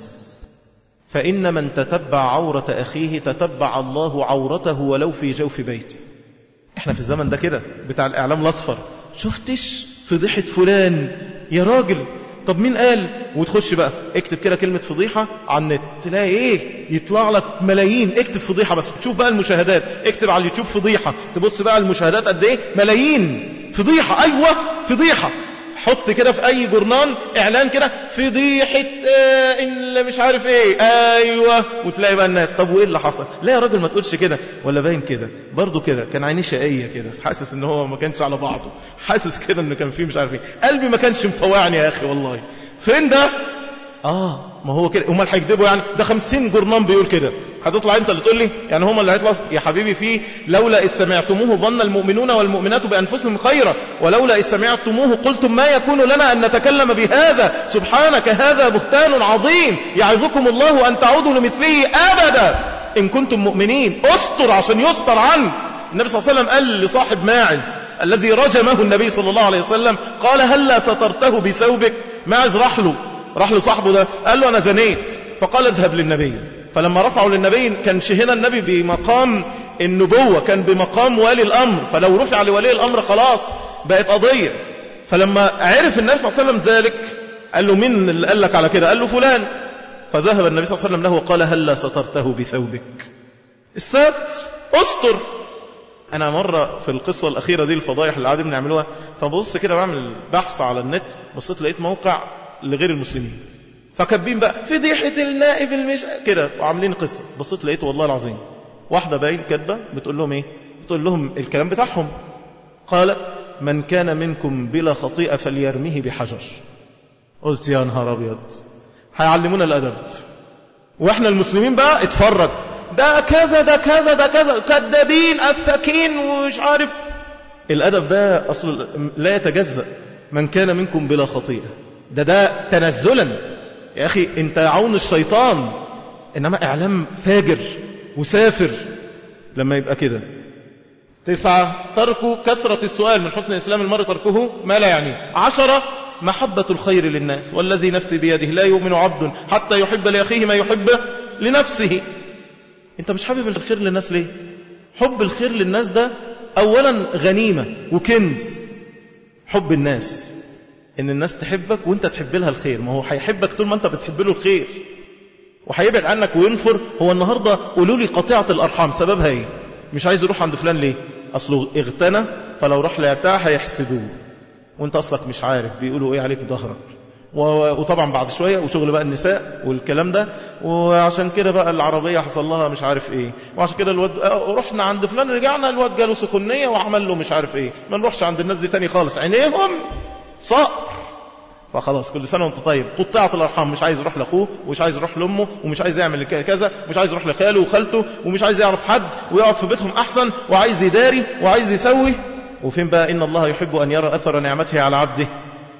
فإن من تتبع عورة أخيه تتبع الله عورته ولو في جوف بيته احنا في الزمن ده كده بتاع الإعلام الأصفر شفتش فضيحة فلان يا راجل طب مين قال وتخش بقى اكتب كده كلمة فضيحة على النت تلاقي ايه يطلع لك ملايين اكتب فضيحة بس تشوف بقى المشاهدات اكتب على اليوتيوب فضيحة تبص بقى المشاهدات قد ايه ملايين فضيحة ايوه فضيحة حط كده في اي جورنال اعلان كده فضيحة آه اللي مش عارف ايه ايوه وتلاقي بقى الناس طب وايه اللي حصل لا يا راجل ما تقولش كده ولا باين كده برضه كده كان عينيه شقية كده حاسس ان هو ما كانش على بعضه حاسس كده انه كان فيه مش عارف ايه قلبي ما كانش مطوعني يا اخي والله فين ده اه ما هو كده امال هيكذبوا يعني ده 50 جورنال بيقول كده هتطلع انت اللي تقول لي يعني هم اللي هيطلع يا حبيبي فيه لولا إذ سمعتموه ظن المؤمنون والمؤمنات بأنفسهم خيرا ولولا إذ سمعتموه قلتم ما يكون لنا أن نتكلم بهذا سبحانك هذا بهتان عظيم يعظكم الله أن تعودوا لمثله أبدا إن كنتم مؤمنين استر عشان يستر عنك النبي صلى الله عليه وسلم قال لصاحب ماعز الذي رجمه النبي صلى الله عليه وسلم قال هلا سترته بثوبك ماعز راح له راح لصاحبه ده قال له أنا زنيت فقال اذهب للنبي فلما رفعوا للنبي كان هنا النبي بمقام النبوة كان بمقام والي الأمر فلو رفع لولي الأمر خلاص بقت قضية فلما عرف النبي صلى الله عليه وسلم ذلك قال له مين اللي قال لك على كده قال له فلان فذهب النبي صلى الله عليه وسلم له وقال هلا سترته بثوبك السات استر أنا مرة في القصة الأخيرة دي الفضايح اللي قاعدين بنعملوها فبص كده بعمل بحث على النت بصيت لقيت موقع لغير المسلمين فكاتبين بقى فضيحة النائب المش كده وعاملين قصة بصيت لقيت والله العظيم واحدة باين كاتبة بتقول لهم ايه بتقول لهم الكلام بتاعهم قالت من كان منكم بلا خطيئة فليرميه بحجر قلت يا نهار ابيض هيعلمونا الادب واحنا المسلمين بقى اتفرج ده كذا ده كذا ده كذا كذابين افاكين ومش عارف الأدب ده أصل لا يتجزأ من كان منكم بلا خطيئة ده ده تنزلا يا أخي أنت عون الشيطان إنما إعلام فاجر وسافر لما يبقى كده تسعة ترك كثرة السؤال من حسن إسلام المرء تركه ما لا يعنيه عشرة محبة الخير للناس والذي نفسي بيده لا يؤمن عبد حتى يحب لأخيه ما يحب لنفسه انت مش حابب الخير للناس ليه حب الخير للناس ده اولا غنيمة وكنز حب الناس ان الناس تحبك وانت تحب لها الخير ما هو هيحبك طول ما انت بتحب له الخير وهيبعد عنك وينفر هو النهاردة قولوا لي قطيعة الارحام سببها ايه مش عايز يروح عند فلان ليه اصله اغتنى فلو راح لعبتها هيحسدوه وانت اصلك مش عارف بيقولوا ايه عليك ظهرك وطبعا بعد شوية وشغل بقى النساء والكلام ده وعشان كده بقى العربية حصل لها مش عارف ايه وعشان كده الواد رحنا عند فلان رجعنا الواد جاله سخونية وعمل له مش عارف ايه ما نروحش عند الناس دي تاني خالص عينيهم صقر فخلاص كل سنة وانت طيب قطعة الأرحام مش عايز يروح لأخوه ومش عايز يروح لأمه ومش عايز يعمل كذا ومش عايز يروح لخاله وخالته ومش عايز يعرف حد ويقعد في بيتهم أحسن وعايز يداري وعايز يسوي وفين بقى إن الله يحب أن يرى أثر نعمته على عبده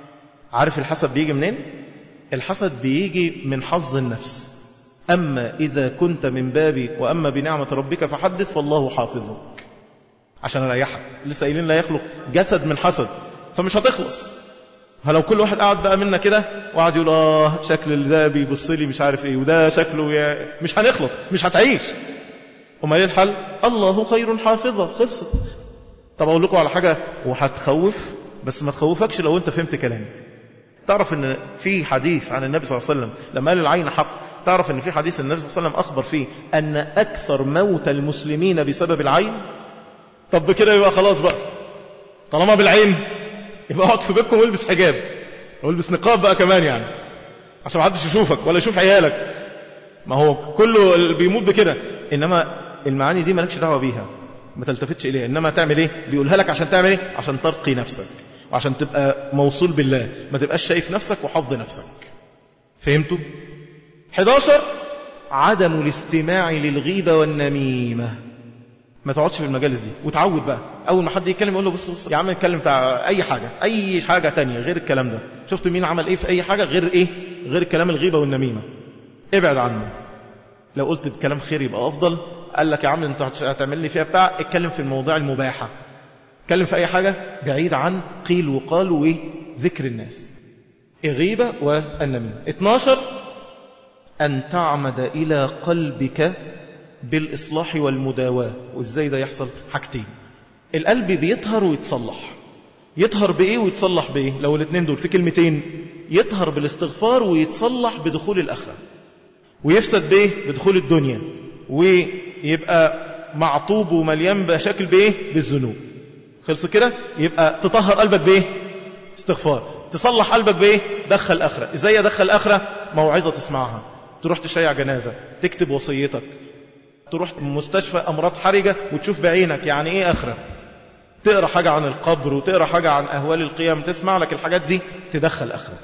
عارف الحسد بيجي منين الحسد بيجي من حظ النفس أما إذا كنت من بابي وأما بنعمة ربك فحدث فالله حافظك عشان أريحك لسه قايلين لا يخلق جسد من حسد فمش هتخلص فلو كل واحد قاعد بقى منا كده وقعد يقول اه شكل اللي ده بيبص لي مش عارف ايه وده شكله يا مش هنخلص مش هتعيش امال ايه الحل الله خير حافظا خلصت طب اقول لكم على حاجه وهتخوف بس ما تخوفكش لو انت فهمت كلامي تعرف ان في حديث عن النبي صلى الله عليه وسلم لما قال العين حق تعرف ان في حديث النبي صلى الله عليه وسلم اخبر فيه ان اكثر موت المسلمين بسبب العين طب بكده يبقى خلاص بقى طالما بالعين يبقى اقعد في بيتكم والبس حجاب والبس نقاب بقى كمان يعني عشان ما حدش يشوفك ولا يشوف عيالك ما هو كله اللي بيموت بكده انما المعاني دي مالكش دعوه بيها ما تلتفتش اليها انما تعمل ايه بيقولها لك عشان تعمل ايه عشان ترقي نفسك وعشان تبقى موصول بالله ما تبقاش شايف نفسك وحفظ نفسك فهمتوا 11 عدم الاستماع للغيبة والنميمة ما تقعدش في المجالس دي وتعود بقى اول ما حد يتكلم يقول له بص بص يا عم نتكلم بتاع اي حاجة اي حاجة تانية غير الكلام ده شفت مين عمل ايه في اي حاجة غير ايه غير كلام الغيبة والنميمة ابعد عنه لو قلت بكلام خير يبقى افضل قال لك يا عم انت هتعمل لي فيها بتاع اتكلم في المواضيع المباحة اتكلم في اي حاجة بعيد عن قيل وقال وذكر الناس الغيبة والنميمة 12 أن تعمد إلى قلبك بالإصلاح والمداواة وإزاي ده يحصل حاجتين القلب بيطهر ويتصلح يطهر بإيه ويتصلح بإيه لو الاثنين دول في كلمتين يطهر بالاستغفار ويتصلح بدخول الآخرة ويفسد بإيه بدخول الدنيا ويبقى معطوب ومليان بشكل بإيه بالذنوب خلص كده يبقى تطهر قلبك بإيه استغفار تصلح قلبك بإيه دخل آخرة إزاي أدخل آخرة موعظة تسمعها تروح تشيع جنازة تكتب وصيتك تروح مستشفى أمراض حرجة وتشوف بعينك يعني إيه آخرة تقرأ حاجة عن القبر وتقرأ حاجة عن أهوال القيام تسمع لك الحاجات دي تدخل آخرة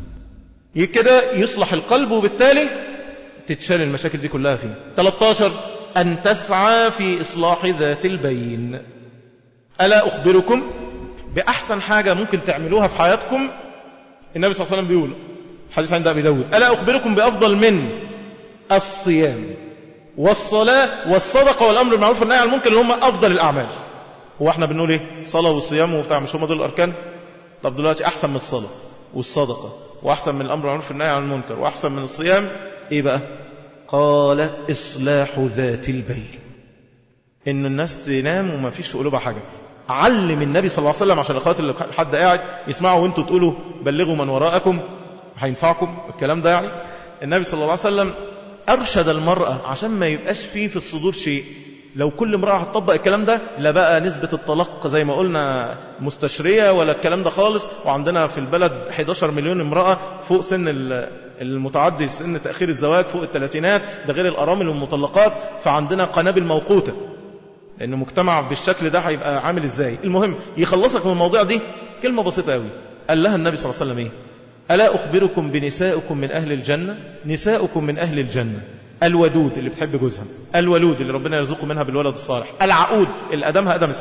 كده يصلح القلب وبالتالي تتشال المشاكل دي كلها فيه 13 أن تسعى في إصلاح ذات البين ألا أخبركم بأحسن حاجة ممكن تعملوها في حياتكم النبي صلى الله عليه وسلم بيقول حديث عند أبي داود ألا أخبركم بأفضل من الصيام والصلاة والصدقة والأمر بالمعروف والنهي عن المنكر اللي هم أفضل الأعمال هو احنا بنقول ايه صلاة والصيام وبتاع مش هم دول الأركان طب دلوقتي أحسن من الصلاة والصدقة وأحسن من الأمر بالمعروف والنهي عن المنكر وأحسن من الصيام إيه بقى قال إصلاح ذات البين إن الناس تنام وما فيش في قلوبها حاجة علم النبي صلى الله عليه وسلم عشان اخواتي اللي حد قاعد يسمعوا وانتوا تقولوا بلغوا من وراءكم هينفعكم الكلام ده يعني النبي صلى الله عليه وسلم أرشد المرأة عشان ما يبقاش فيه في الصدور شيء لو كل امرأة هتطبق الكلام ده لا بقى نسبة الطلاق زي ما قلنا مستشرية ولا الكلام ده خالص وعندنا في البلد 11 مليون امرأة فوق سن المتعدي سن تأخير الزواج فوق الثلاثينات ده غير الأرامل والمطلقات فعندنا قنابل موقوتة لأن مجتمع بالشكل ده هيبقى عامل ازاي المهم يخلصك من الموضوع دي كلمة بسيطة قوي قال لها النبي صلى الله عليه وسلم ايه ألا أخبركم بنسائكم من أهل الجنة نساؤكم من أهل الجنة الودود اللي بتحب جوزها الولود اللي ربنا يرزقه منها بالولد الصالح العقود اللي أدمها أدم السعد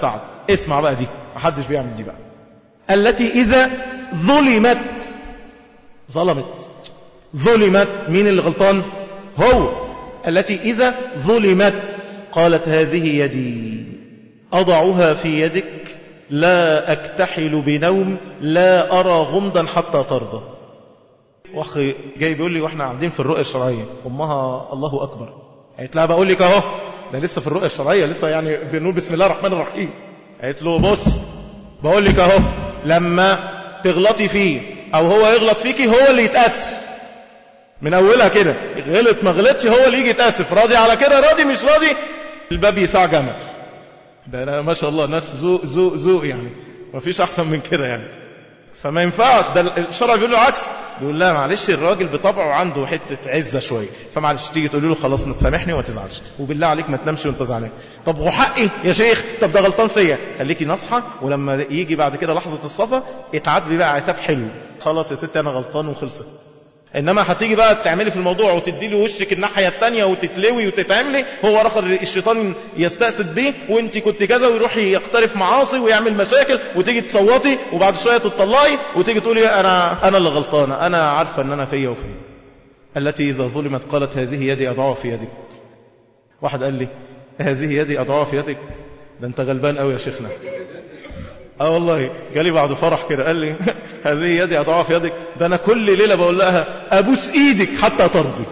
اسمع بقى دي محدش بيعمل دي بقى التي إذا ظلمت ظلمت ظلمت مين اللي غلطان هو التي إذا ظلمت قالت هذه يدي أضعها في يدك لا أكتحل بنوم لا أرى غمضا حتى ترضى واخي جاي بيقول لي واحنا قاعدين في الرؤية الشرعية امها الله اكبر قالت لها بقول لك اهو ده لسه في الرؤية الشرعية لسه يعني بنقول بسم الله الرحمن الرحيم قالت له بص بقول لك اهو لما تغلطي فيه او هو يغلط فيكي هو اللي يتأسف من اولها كده غلط ما غلطش هو اللي يجي يتأسف راضي على كده راضي مش راضي الباب يساع جمل ده أنا ما شاء الله ناس ذوق ذوق ذوق يعني مفيش احسن من كده يعني فما ينفعش ده الشرع بيقول له عكس بيقول لا معلش الراجل بطبعه عنده حتة عزة شوية فمعلش تيجي تقول له خلاص متسامحني وما تزعلش وبالله عليك ما تنامش وانت زعلان طب وحقي يا شيخ طب ده غلطان فيا خليكي نصحى ولما يجي بعد كده لحظة الصفا اتعاتبي بقى عتاب حلو خلاص يا ستي انا غلطان وخلصت انما هتيجي بقى تعملي في الموضوع وتدي له وشك الناحيه الثانيه وتتلوي وتتعملي هو اخر الشيطان يستأسد بيه وانت كنت كذا ويروح يقترف معاصي ويعمل مشاكل وتيجي تصوتي وبعد شويه تطلعي وتيجي تقولي انا انا اللي غلطانه انا عارفه ان انا فيا وفيا التي اذا ظلمت قالت هذه يدي اضعها في يدك واحد قال لي هذه يدي اضعها في يدك ده انت غلبان قوي يا شيخنا اه والله جالي بعد فرح كده قال لي هذه يدي اضعها في يدك ده انا كل ليله بقول لها ابوس ايدك حتى ترضي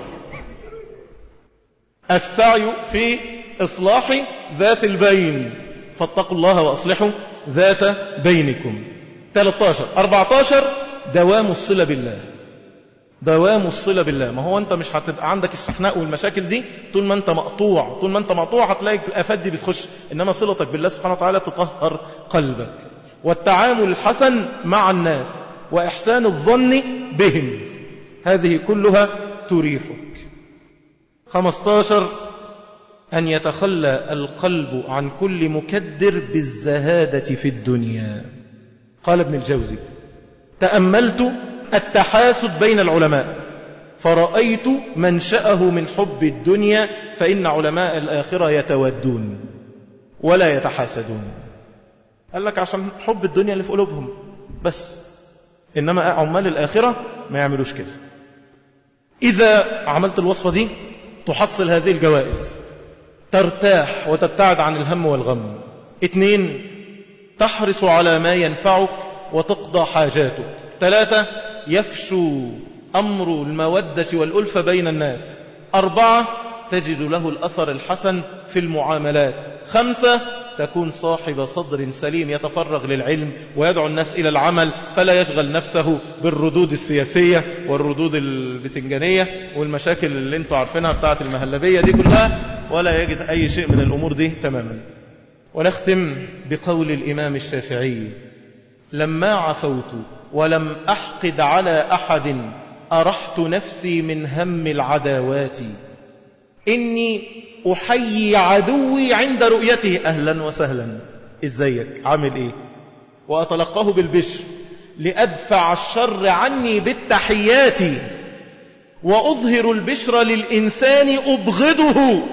السعي في اصلاح ذات البين فاتقوا الله واصلحوا ذات بينكم 13 14 دوام الصله بالله دوام الصلة بالله ما هو انت مش هتبقى عندك الشحناء والمشاكل دي طول ما انت مقطوع طول ما انت مقطوع هتلاقي الافات دي بتخش انما صلتك بالله سبحانه وتعالى تطهر قلبك والتعامل الحسن مع الناس واحسان الظن بهم هذه كلها تريحك 15 أن يتخلى القلب عن كل مكدر بالزهادة في الدنيا قال ابن الجوزي تأملت التحاسد بين العلماء فرأيت منشأه من حب الدنيا فإن علماء الآخرة يتودون ولا يتحاسدون قال لك عشان حب الدنيا اللي في قلوبهم بس إنما عمال الآخرة ما يعملوش كده إذا عملت الوصفة دي تحصل هذه الجوائز ترتاح وتبتعد عن الهم والغم اثنين تحرص على ما ينفعك وتقضى حاجاتك ثلاثة يفشو أمر المودة والألفة بين الناس أربعة تجد له الأثر الحسن في المعاملات خمسة تكون صاحب صدر سليم يتفرغ للعلم ويدعو الناس إلى العمل فلا يشغل نفسه بالردود السياسية والردود البتنجانية والمشاكل اللي انتوا عارفينها بتاعت المهلبية دي كلها ولا يجد أي شيء من الأمور دي تماما ونختم بقول الإمام الشافعي لما عفوت ولم أحقد على أحد أرحت نفسي من هم العداوات إني أحيي عدوي عند رؤيته أهلا وسهلا إزيك عامل إيه وأتلقاه بالبشر لأدفع الشر عني بالتحيات وأظهر البشر للإنسان أبغضه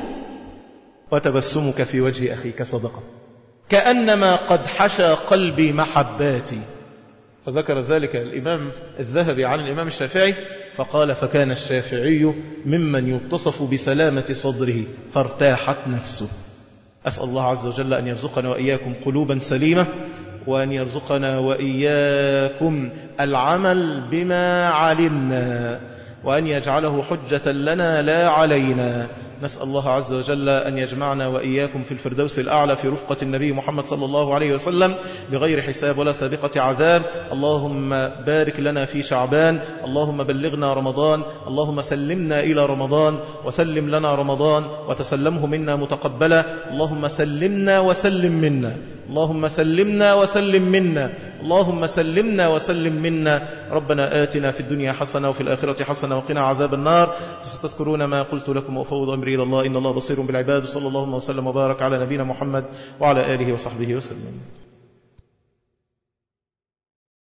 وتبسمك في وجه أخيك صدقة كأنما قد حشى قلبي محباتي فذكر ذلك الإمام الذهبي عن الإمام الشافعي فقال فكان الشافعي ممن يتصف بسلامة صدره فارتاحت نفسه أسأل الله عز وجل أن يرزقنا وإياكم قلوبا سليمة وأن يرزقنا وإياكم العمل بما علمنا وأن يجعله حجة لنا لا علينا نسأل الله عز وجل أن يجمعنا وإياكم في الفردوس الأعلى في رفقة النبي محمد صلى الله عليه وسلم بغير حساب ولا سابقة عذاب اللهم بارك لنا في شعبان اللهم بلغنا رمضان اللهم سلمنا إلى رمضان وسلم لنا رمضان وتسلمه منا متقبلا اللهم سلمنا وسلم منا اللهم سلمنا وسلم منا اللهم سلمنا وسلم منا ربنا آتنا في الدنيا حسنة وفي الآخرة حسنة وقنا عذاب النار ستذكرون ما قلت لكم وأفوض أمري إلى الله إن الله بصير بالعباد صلى الله وسلم وبارك على نبينا محمد وعلى آله وصحبه وسلم